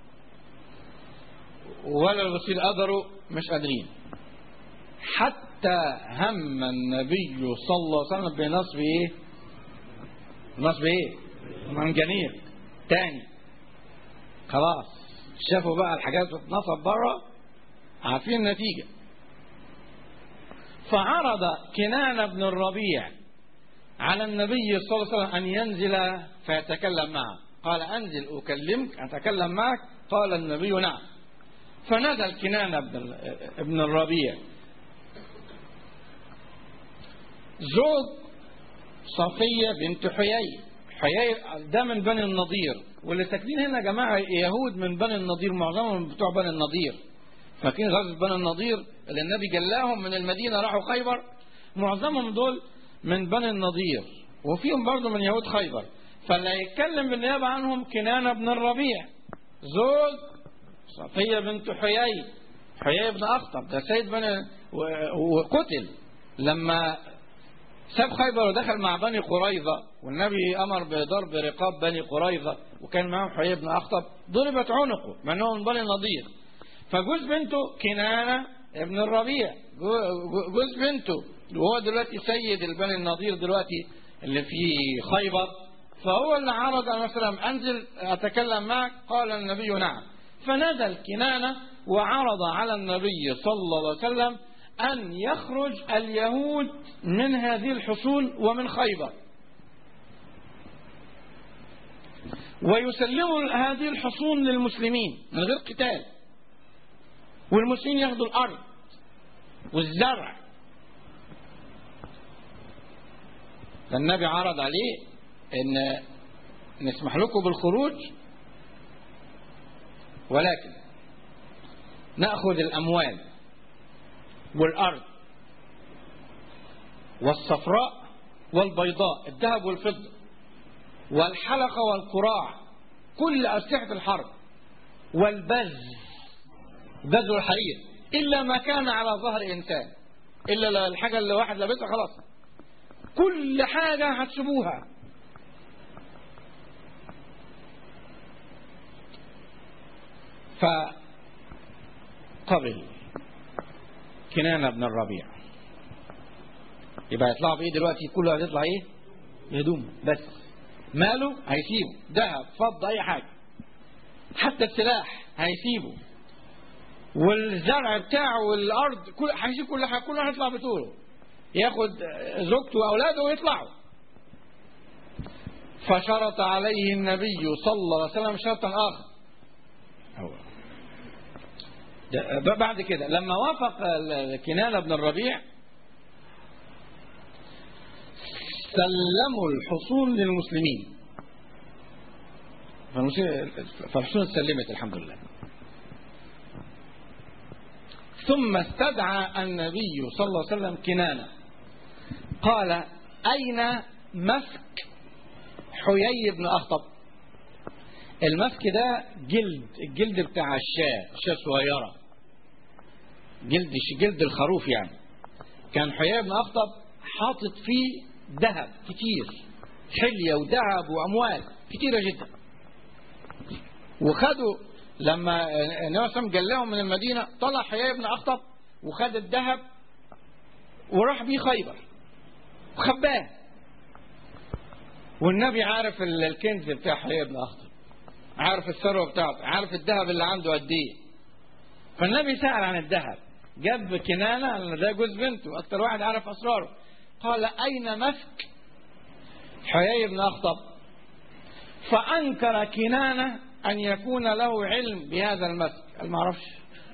ولا الوسيل قدروا مش قادرين حتى هم النبي صلى الله عليه وسلم بنصب ايه نصب ايه منجنيق تاني خلاص شافوا بقى الحاجات بتتنصب بره عارفين النتيجه فعرض كنان بن الربيع على النبي صلى الله عليه وسلم ان ينزل فيتكلم معه قال انزل اكلمك اتكلم معك قال النبي نعم فنزل كنان بن ابن الربيع زوج صفية بنت حيي حيي ده من بني النضير واللي ساكنين هنا يا جماعة يهود من بني النضير معظمهم بتوع بني النضير فاكرين غزوة بني النضير اللي النبي جلاهم من المدينة راحوا خيبر معظمهم دول من بني النضير وفيهم برضه من يهود خيبر فاللي هيتكلم بالنيابة عنهم كنانة بن الربيع زوج صفية بنت حيي حيي بن أخطب ده سيد بني وقتل لما ساب خيبر ودخل مع بني قريظة والنبي أمر بضرب رقاب بني قريظة وكان معهم حيي بن أخطب ضربت عنقه مع أنه من بني النضير فجوز بنته كنانة ابن الربيع جوز بنته وهو دلوقتي سيد البني النضير دلوقتي اللي في خيبر فهو اللي عرض عليه السلام أنزل أتكلم معك قال النبي نعم فنزل كنانة وعرض على النبي صلى الله عليه وسلم أن يخرج اليهود من هذه الحصون ومن خيبر ويسلموا هذه الحصون للمسلمين من غير قتال والمسلمين ياخذوا الأرض والزرع فالنبي عرض عليه ان نسمح لكم بالخروج ولكن نأخذ الأموال والأرض والصفراء والبيضاء الذهب والفضة والحلقة والقراع كل أسلحة الحرب والبز بز الحرير إلا ما كان على ظهر إنسان إلا الحاجة اللي واحد لابسها خلاص كل حاجة هتسيبوها فقبل كنانة بن الربيع يبقى يطلعوا بايه دلوقتي كله هتطلع ايه بهدوم بس ماله هيسيبه ذهب فضة اي حاجة حتى السلاح هيسيبه والزرع بتاعه والارض كل هيسيب كل حاجة كله هيطلع بطوله ياخد زوجته واولاده ويطلعوا فشرط عليه النبي صلى الله عليه وسلم شرطا اخر بعد كده لما وافق كنانة بن الربيع سلموا الحصول للمسلمين فالحصول سلمت الحمد لله ثم استدعى النبي صلى الله عليه وسلم كنانة قال أين مسك حيي بن أخطب المسك ده جلد الجلد بتاع الشاة الشاة صغيرة جلد جلد الخروف يعني كان حيي بن أخطب حاطط فيه ذهب كتير حلية وذهب وأموال كتيرة جدا وخدوا لما النبي صلى الله عليه من المدينة طلع حيي بن أخطب وخد الذهب وراح بيه خيبر وخباه والنبي عارف الكنز بتاع حيي بن أخطب عارف الثروة بتاعته عارف الذهب اللي عنده قد ايه فالنبي سأل عن الذهب جاب كنانة ده جوز بنته أكتر واحد عارف أسراره قال أين مسك حيي بن أخطب فأنكر كنانة أن يكون له علم بهذا المسك قال ما اعرفش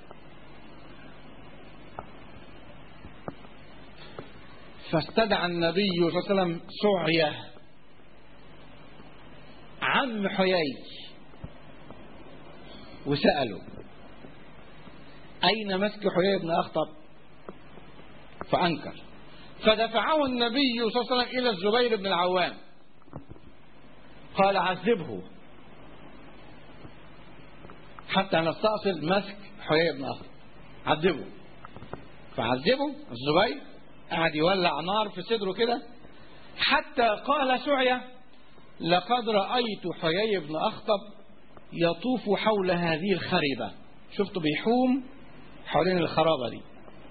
فاستدعى النبي صلى الله عليه وسلم سعية عم حيي وسأله أين مسك حيي بن أخطب فأنكر فدفعه النبي صلى الله عليه وسلم إلى الزبير بن العوام قال عذبه حتى نستأصل مسك حيي بن أخطب عذبه فعذبه الزبير قعد يولع نار في صدره كده حتى قال سعية لقد رأيت حيي بن أخطب يطوف حول هذه الخربة شفته بيحوم حوالين الخرابة دي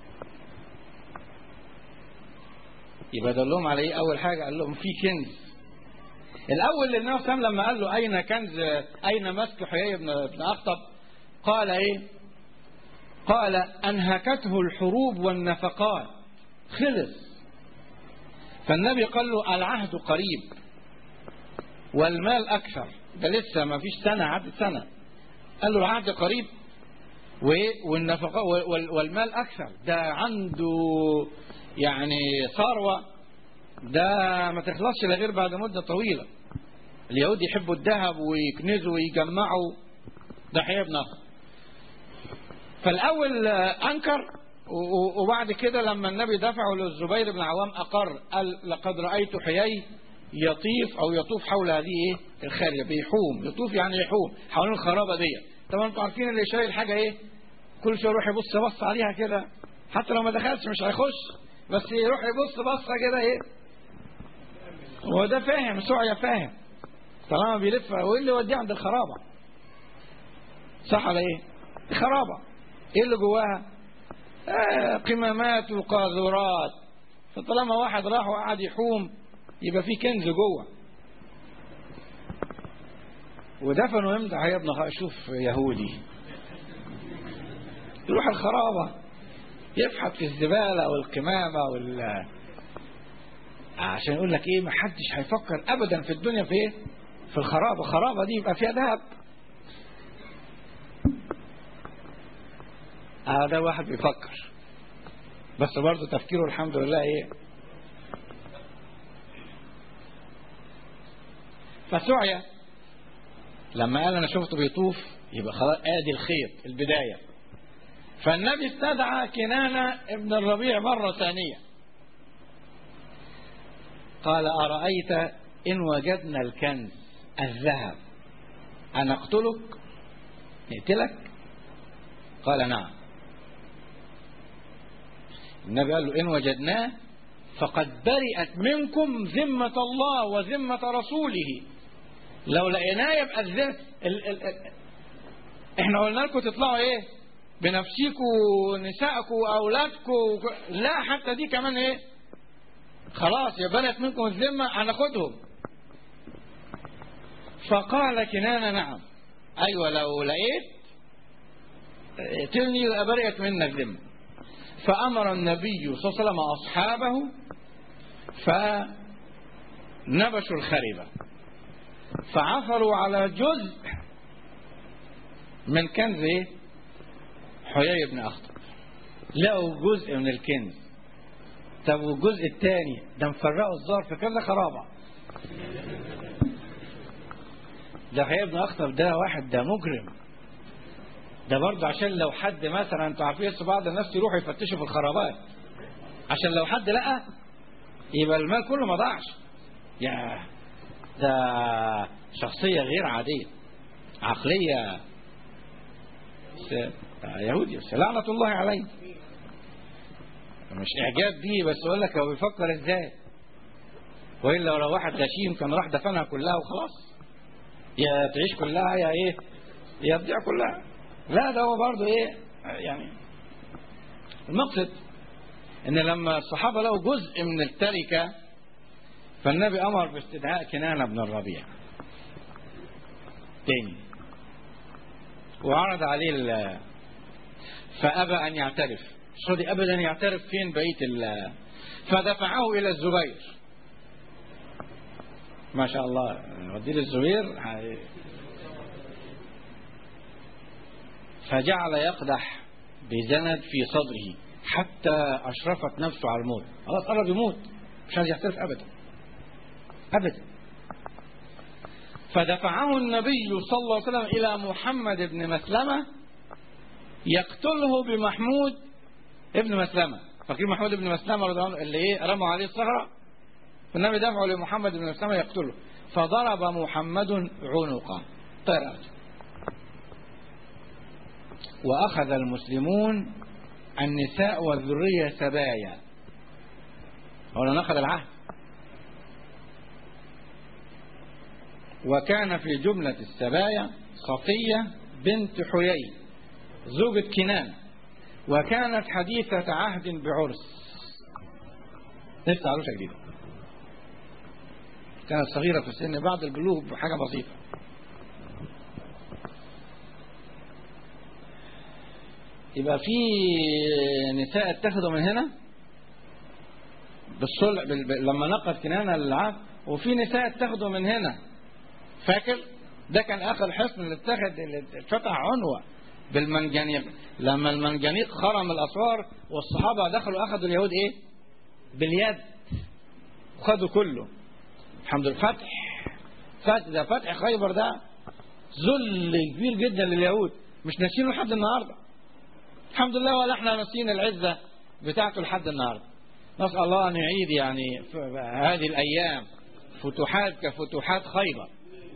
يبقى دلهم على ايه اول حاجة قال لهم في كنز الاول النبي صلى الله عليه وسلم لما قال له اين كنز اين مسك حيي بن بن اخطب قال ايه قال انهكته الحروب والنفقات خلص فالنبي قال له العهد قريب والمال اكثر ده لسه ما فيش سنة عدت سنة قال له العهد قريب والنفقة والمال أكثر ده عنده يعني ثروة ده ما تخلصش غير بعد مدة طويلة اليهود يحبوا الذهب ويكنزوا ويجمعوا ده ابن أخر فالأول أنكر وبعد كده لما النبي دفعه للزبير بن عوام أقر قال لقد رأيت حيي يطيف أو يطوف حول هذه إيه الخارجة بيحوم يطوف يعني يحوم حوالين الخرابة دي طبعا انتوا عارفين اللي شايل حاجة إيه كل شويه يروح يبص بص عليها كده حتى لو ما دخلش مش هيخش بس يروح يبص بصه كده ايه هو ده فاهم سعية فاهم طالما بيلف وايه اللي يوديه عند الخرابة صح ولا ايه خرابة ايه اللي جواها آه قمامات وقاذورات فطالما واحد راح وقعد يحوم يبقى في كنز جوه ودفنوا امتى يا ابن شوف يهودي يروح الخرابة يفحط في الزبالة والقمامة وال عشان يقول لك ايه ما حدش هيفكر ابدا في الدنيا في ايه في الخرابة الخرابة دي يبقى فيها ذهب اه ده واحد بيفكر بس برضه تفكيره الحمد لله ايه فسعية لما قال انا شفته بيطوف يبقى خلاص ادي الخيط البدايه فالنبي استدعى كنانة ابن الربيع مرة ثانية قال أرأيت إن وجدنا الكنز الذهب أن أقتلك نقتلك قال نعم النبي قال له إن وجدناه فقد برئت منكم ذمة الله وذمة رسوله لو لقيناه يبقى الذمة ال... ال... ال... احنا قلنا لكم تطلعوا ايه بنفسيكم ونسائكم واولادكم لا حتى دي كمان ايه خلاص يا برئت منكم الذمة هناخدهم فقال كنانة نعم ايوه لو لقيت اقتلني يبقى برئت منك ذمة فأمر النبي صلى الله عليه وسلم أصحابه فنبشوا الخربة فعثروا على جزء من كنز ايه حيي بن أخطب لقوا جزء من الكنز طب والجزء الثاني ده مفرقوا الظهر في كذا خرابة ده حيي بن أخطب ده واحد ده مجرم ده برضه عشان لو حد مثلا انتوا عارفين لسه بعض الناس يروحوا يفتشوا في الخرابات عشان لو حد لقى يبقى المال كله ما ضاعش يا ده شخصية غير عادية عقلية س... يهودي بس لعنة الله عليه مش إعجاب بيه بس أقول لك هو بيفكر إزاي وإلا لو واحد غشيم كان راح دفنها كلها وخلاص يا تعيش كلها يا إيه يا تضيع كلها لا ده هو برضه ايه يعني المقصد ان لما الصحابه لقوا جزء من التركه فالنبي امر باستدعاء كنانه بن الربيع تاني وعرض عليه ال فابى ان يعترف مش راضي ابدا يعترف فين بقيه ال فدفعه الى الزبير ما شاء الله نوديه للزبير فجعل يقدح بزند في صدره حتى أشرفت نفسه على الموت خلاص قرب يموت مش عايز يعترف أبدا أبدا فدفعه النبي صلى الله عليه وسلم إلى محمد بن مسلمة يقتله بمحمود ابن مسلمة فاكرين محمود بن مسلمة رضي الله اللي ايه رموا عليه الصخرة فالنبي دفعه لمحمد بن مسلمة يقتله فضرب محمد عنقه طير وأخذ المسلمون النساء والذرية سبايا ولا نأخذ العهد وكان في جملة السبايا صفية بنت حيي زوجة كنان وكانت حديثة عهد بعرس لسه عروسة جديدة كانت صغيرة في السن بعد البلوغ بحاجة بسيطة يبقى في نساء اتخذوا من هنا بالصلح بال... لما نقض كنانة العهد وفي نساء اتخذوا من هنا فاكر ده كان اخر حصن اللي اتخذ اللي اتفتح عنوة بالمنجنيق لما المنجنيق خرم الاسوار والصحابة دخلوا اخذوا اليهود ايه باليد وخدوا كله الحمد لله فتح فتح ده فتح خيبر ده ذل كبير جدا لليهود مش ناسينه لحد النهارده الحمد لله ولا احنا ناسيين العزة بتاعته لحد النهارده نسأل الله أن يعيد يعني هذه الأيام فتوحات كفتوحات خيبر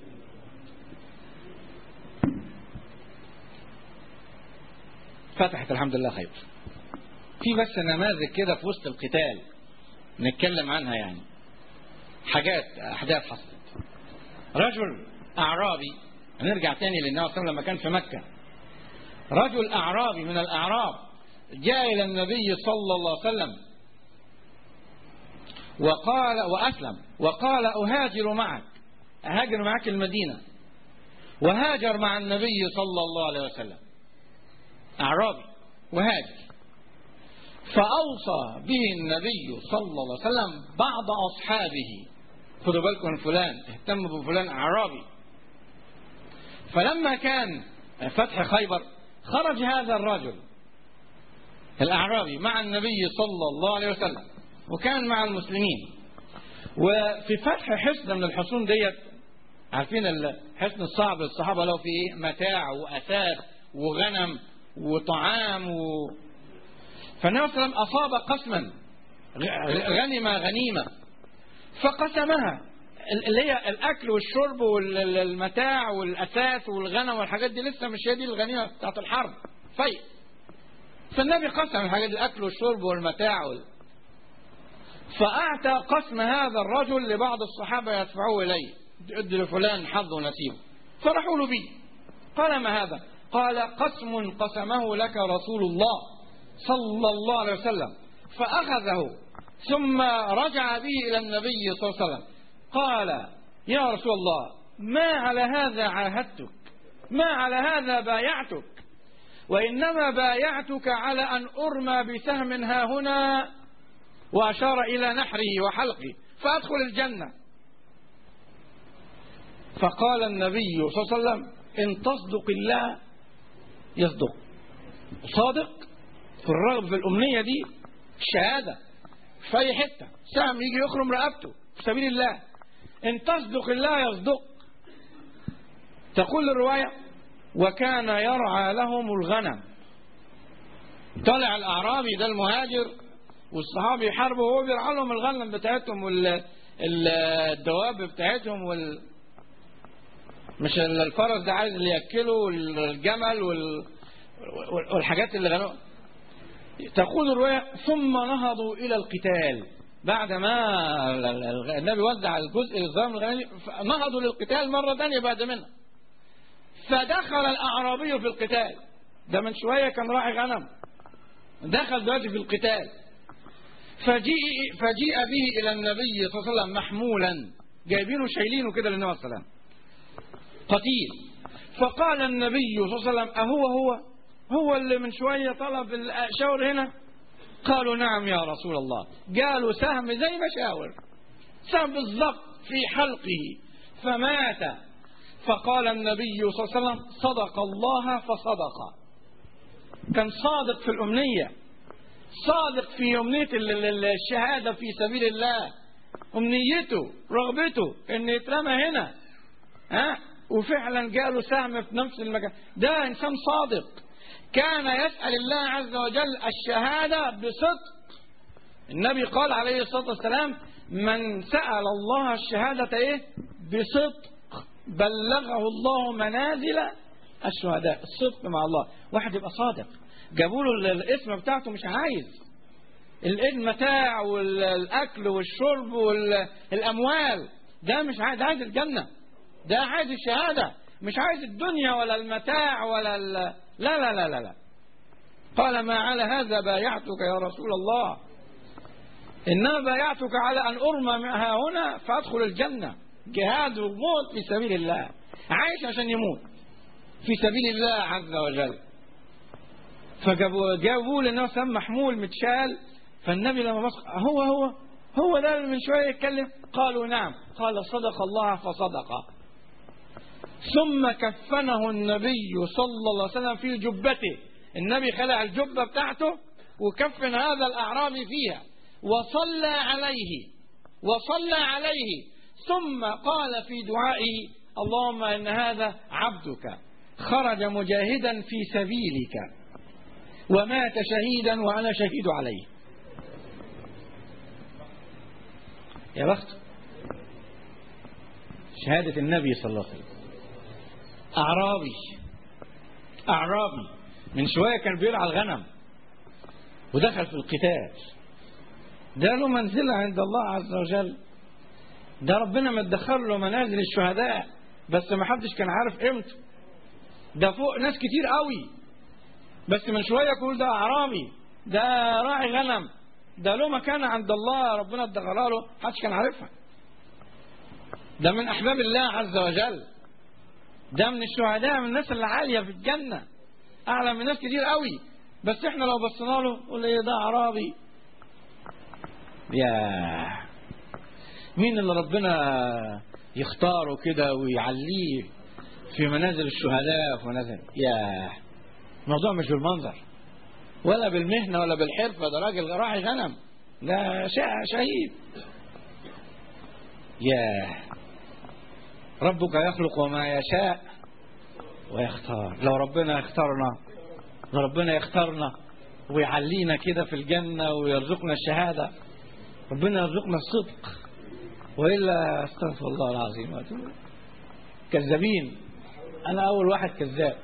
فتحت الحمد لله خيبر في بس نماذج كده في وسط القتال نتكلم عنها يعني حاجات أحداث حصلت رجل أعرابي هنرجع تاني للنبي صلى الله عليه وسلم لما كان في مكة رجل أعرابي من الأعراب جاء إلى النبي صلى الله عليه وسلم وقال وأسلم وقال أهاجر معك أهاجر معك المدينة وهاجر مع النبي صلى الله عليه وسلم أعرابي وهاجر فأوصى به النبي صلى الله عليه وسلم بعض أصحابه خدوا بالكم من فلان اهتموا بفلان أعرابي فلما كان فتح خيبر خرج هذا الرجل الأعرابي مع النبي صلى الله عليه وسلم وكان مع المسلمين وفي فتح حصن من الحصون ديت عارفين الحصن الصعب الصحابة لو في متاع وأثاث وغنم وطعام و... فالنبي صلى الله عليه وسلم أصاب قسما غ- غنم غنيمة فقسمها اللي هي الأكل والشرب والمتاع والأساس والغنم والحاجات دي لسه مش هي دي الغنيمة بتاعت الحرب فيء فالنبي قسم الحاجات دي الأكل والشرب والمتاع وال... فأعطى قسم هذا الرجل لبعض الصحابة يدفعوه إليه ادي لفلان حظ ونسيبه فرحوا له به قال ما هذا قال قسم قسمه لك رسول الله صلى الله عليه وسلم فأخذه ثم رجع به إلى النبي صلى الله عليه وسلم قال يا رسول الله ما على هذا عاهدتك ما على هذا بايعتك وإنما بايعتك على أن أرمى بسهم ها هنا وأشار إلى نحره وحلقه فأدخل الجنة فقال النبي صلى الله عليه وسلم إن تصدق الله يصدق صادق في الرغب في الأمنية دي الشهادة في أي حتة سهم يجي يخرم رقبته في سبيل الله إن تصدق الله يصدق تقول الرواية وكان يرعى لهم الغنم طلع الأعرابي ده المهاجر والصحابي يحاربوا وهو بيرعى لهم الغنم بتاعتهم والدواب بتاعتهم وال مش الفرس ده عايز اللي ياكله والجمل وال... والحاجات اللي غنوا تقول الرواية ثم نهضوا إلى القتال بعد ما النبي وزع الجزء الظلام الغنائي نهضوا للقتال مرة ثانية بعد منها فدخل الأعرابي في القتال ده من شوية كان راعي غنم دخل دلوقتي في القتال فجيء, فجيء به إلى النبي صلى الله عليه وسلم محمولا جايبينه شايلينه كده للنبي صلى الله عليه وسلم قتيل فقال النبي صلى الله عليه وسلم أهو هو هو اللي من شوية طلب الشاور هنا قالوا نعم يا رسول الله قالوا سهم زي ما شاور سهم بالضبط في حلقه فمات فقال النبي صلى الله عليه وسلم صدق الله فصدق كان صادق في الأمنية صادق في أمنية الشهادة في سبيل الله أمنيته رغبته أن يترمى هنا ها وفعلا جاله سهم في نفس المكان ده إنسان صادق كان يسأل الله عز وجل الشهادة بصدق النبي قال عليه الصلاة والسلام من سأل الله الشهادة إيه بصدق بلغه الله منازل الشهداء الصدق مع الله واحد يبقى صادق جابوا له الاسم بتاعته مش عايز المتاع والاكل والشرب والاموال ده مش عايز ده عايز الجنه ده عايز الشهاده مش عايز الدنيا ولا المتاع ولا ال... لا لا لا لا لا قال ما على هذا بايعتك يا رسول الله انما بايعتك على ان ارمى ها هنا فادخل الجنه جهاد وموت في سبيل الله عايش عشان يموت في سبيل الله عز وجل فجابوا جابوا للنبي صلى محمول متشال فالنبي لما بص هو هو هو ده اللي من شويه يتكلم قالوا نعم قال صدق الله فصدق ثم كفنه النبي صلى الله عليه وسلم في جبته النبي خلع الجبه بتاعته وكفن هذا الاعرابي فيها وصلى عليه وصلى عليه ثم قال في دعائه اللهم ان هذا عبدك خرج مجاهدا في سبيلك ومات شهيدا وانا شهيد عليه يا بخت شهادة النبي صلى الله عليه وسلم أعرابي أعرابي من شوية كان بيرعى الغنم ودخل في القتال ده له منزلة عند الله عز وجل ده ربنا ما ادخر له منازل الشهداء بس ما حدش كان عارف قيمته ده فوق ناس كتير قوي بس من شويه يقول ده اعرابي ده راعي غنم ده له مكانه عند الله ربنا ادخرها له محدش كان عارفها ده من احباب الله عز وجل ده من الشهداء من الناس اللي عاليه في الجنه اعلى من ناس كتير قوي بس احنا لو بصينا له نقول ايه ده اعرابي يا مين اللي ربنا يختاره كده ويعليه في منازل الشهداء في منازل يا الموضوع مش بالمنظر ولا بالمهنة ولا بالحرفة ده راجل راعي غنم ده شهيد يا ربك يخلق وما يشاء ويختار لو ربنا اختارنا ده ربنا يختارنا ويعلينا كده في الجنة ويرزقنا الشهادة ربنا يرزقنا الصدق وإلا استغفر الله العظيم وأتوب إليه. كذابين أنا أول واحد كذاب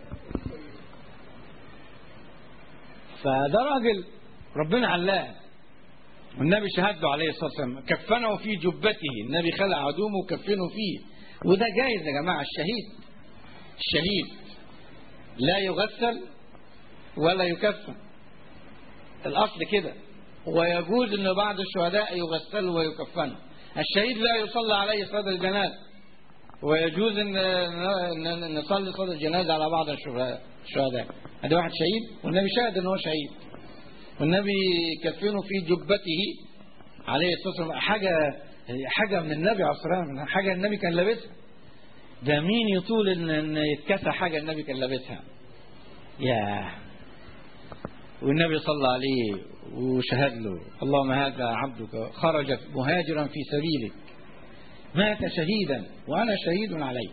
فده راجل ربنا علاه والنبي شهد له عليه الصلاة والسلام كفنه في جبته النبي خلع عدومه وكفنه فيه وده جايز يا جماعة الشهيد الشهيد لا يغسل ولا يكفن الأصل كده ويجوز أن بعض الشهداء يغسلوا ويكفنوا الشهيد لا يصلى عليه صلاة الجنازة ويجوز ان ان نصلي صلاه الجنازه على بعض الشهداء هذا واحد شهيد والنبي شهد ان هو شهيد والنبي كفنه في جبته عليه الصلاه والسلام حاجه حاجه من النبي عليه الصلاه والسلام حاجه النبي كان لابسها ده مين يطول ان ان يتكسى حاجه النبي كان لابسها يا والنبي صلى عليه وشهد له اللهم هذا عبدك خرج مهاجرا في سبيلك مات شهيدا وأنا شهيد عليه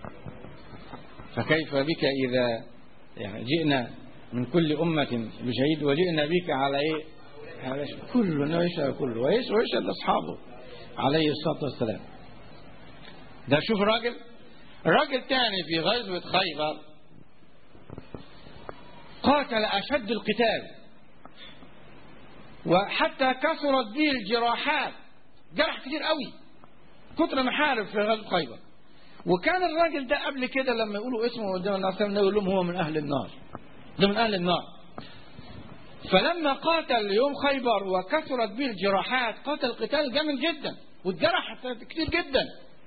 فكيف بك إذا يعني جئنا من كل أمة بشهيد وجئنا بك على إيه على كله إنه يشهد كله ويشهد ويشهد لأصحابه عليه الصلاة والسلام ده شوف راجل راجل تاني في غزوة خيبر قاتل أشد القتال وحتى كثرت به الجراحات جرح كتير قوي كتر محارب في غزوة خيبر وكان الراجل ده قبل كده لما يقولوا اسمه قدام الناس يقول لهم هو من أهل النار ده من أهل النار فلما قاتل يوم خيبر وكثرت به الجراحات قاتل قتال جامد جدا واتجرح كتير جدا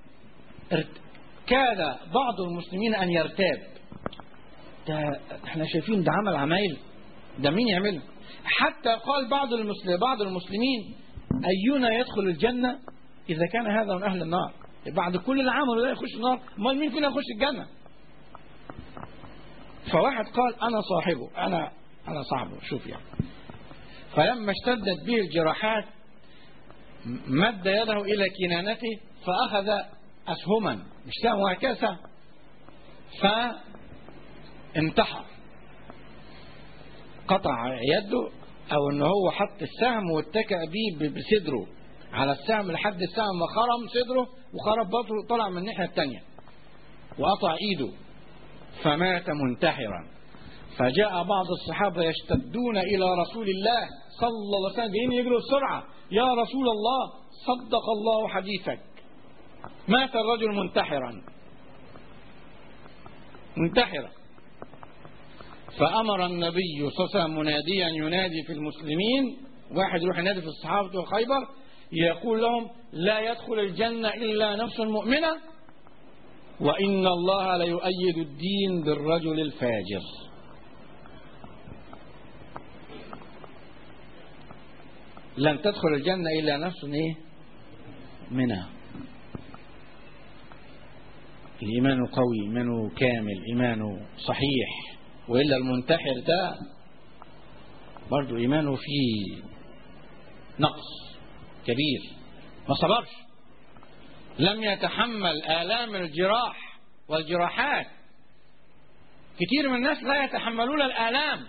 كاد بعض المسلمين أن يرتاب ده احنا شايفين ده عمل عمايل ده مين يعمله حتى قال بعض المسلمين بعض المسلمين أينا يدخل الجنة إذا كان هذا من أهل النار بعد كل اللي عمله ده يخش النار امال مين فينا يخش الجنة فواحد قال أنا صاحبه أنا أنا صاحبه شوف يعني فلما اشتدت به الجراحات مد يده إلى كنانته فأخذ أسهما مش سهم وهكذا فانتحر قطع يده أو أنه هو حط السهم واتكأ بيه بصدره على السهم لحد السهم ما خرم صدره وخرب بطنه طلع من الناحية الثانية وقطع ايده فمات منتحرا فجاء بعض الصحابة يشتدون إلى رسول الله صلى الله عليه وسلم جايين يجروا بسرعة يا رسول الله صدق الله حديثك مات الرجل منتحرا منتحرا فأمر النبي صلى الله عليه وسلم مناديا ينادي في المسلمين واحد يروح ينادي في الصحابة بتوع خيبر يقول لهم لا يدخل الجنة إلا نفس مؤمنة وإن الله ليؤيد الدين بالرجل الفاجر لن تدخل الجنة إلا نفس إيه؟ منها الإيمان قوي إيمانه كامل إيمانه صحيح وإلا المنتحر ده برضو إيمانه فيه نقص كبير ما صبرش لم يتحمل آلام الجراح والجراحات كتير من الناس لا يتحملون الآلام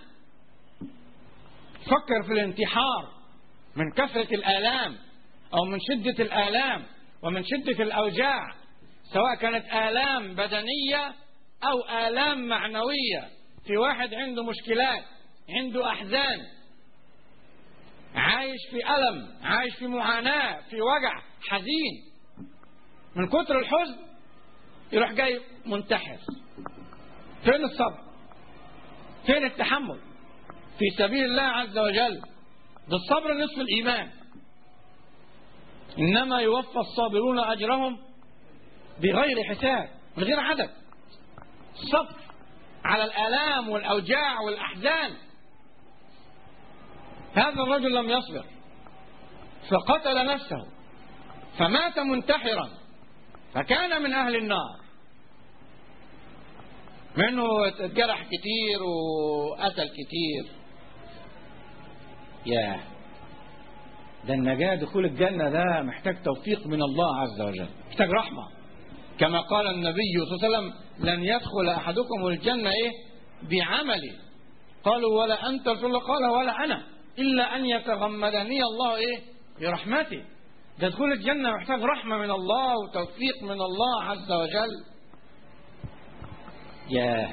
فكر في الانتحار من كثرة الآلام أو من شدة الآلام ومن شدة الأوجاع سواء كانت آلام بدنية أو آلام معنوية في واحد عنده مشكلات عنده أحزان عايش في ألم عايش في معاناة في وجع حزين من كتر الحزن يروح جاي منتحر فين الصبر فين التحمل في سبيل الله عز وجل ده الصبر نصف الإيمان إنما يوفى الصابرون أجرهم بغير حساب من غير عدد الصبر على الآلام والأوجاع والأحزان هذا الرجل لم يصبر فقتل نفسه فمات منتحرا فكان من أهل النار منه اتجرح كتير وقتل كتير يا ده النجاة دخول الجنة ده محتاج توفيق من الله عز وجل محتاج رحمة كما قال النبي صلى الله عليه وسلم لن يدخل أحدكم الجنة إيه بعمله قالوا ولا أنت رسول الله قال ولا أنا إلا أن يتغمدني الله إيه برحمته ده دخول الجنة محتاج رحمة من الله وتوفيق من الله عز وجل ياه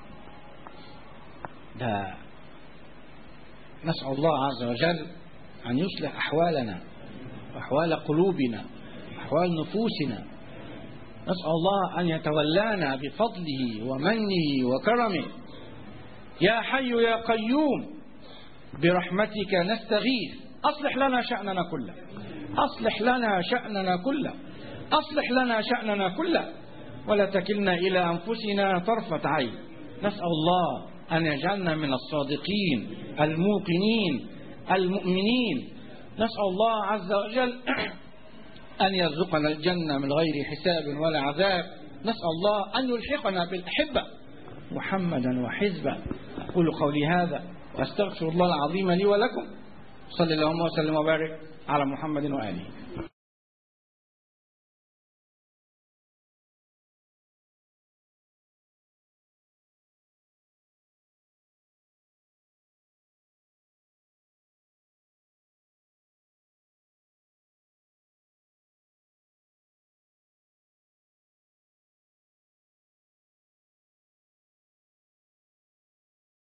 ده نسأل الله عز وجل أن يصلح أحوالنا وأحوال قلوبنا أحوال نفوسنا نسأل الله أن يتولانا بفضله ومنه وكرمه يا حي يا قيوم برحمتك نستغيث أصلح لنا شأننا كله أصلح لنا شأننا كله أصلح لنا شأننا كله ولا تكلنا إلى أنفسنا طرفة عين نسأل الله أن يجعلنا من الصادقين الموقنين المؤمنين نسأل الله عز وجل أن يرزقنا الجنة من غير حساب ولا عذاب نسأل الله أن يلحقنا بالأحبة محمدا وحزبه أقول قولي هذا وأستغفر الله العظيم لي ولكم صلى اللهم وسلم وبارك على محمد وآله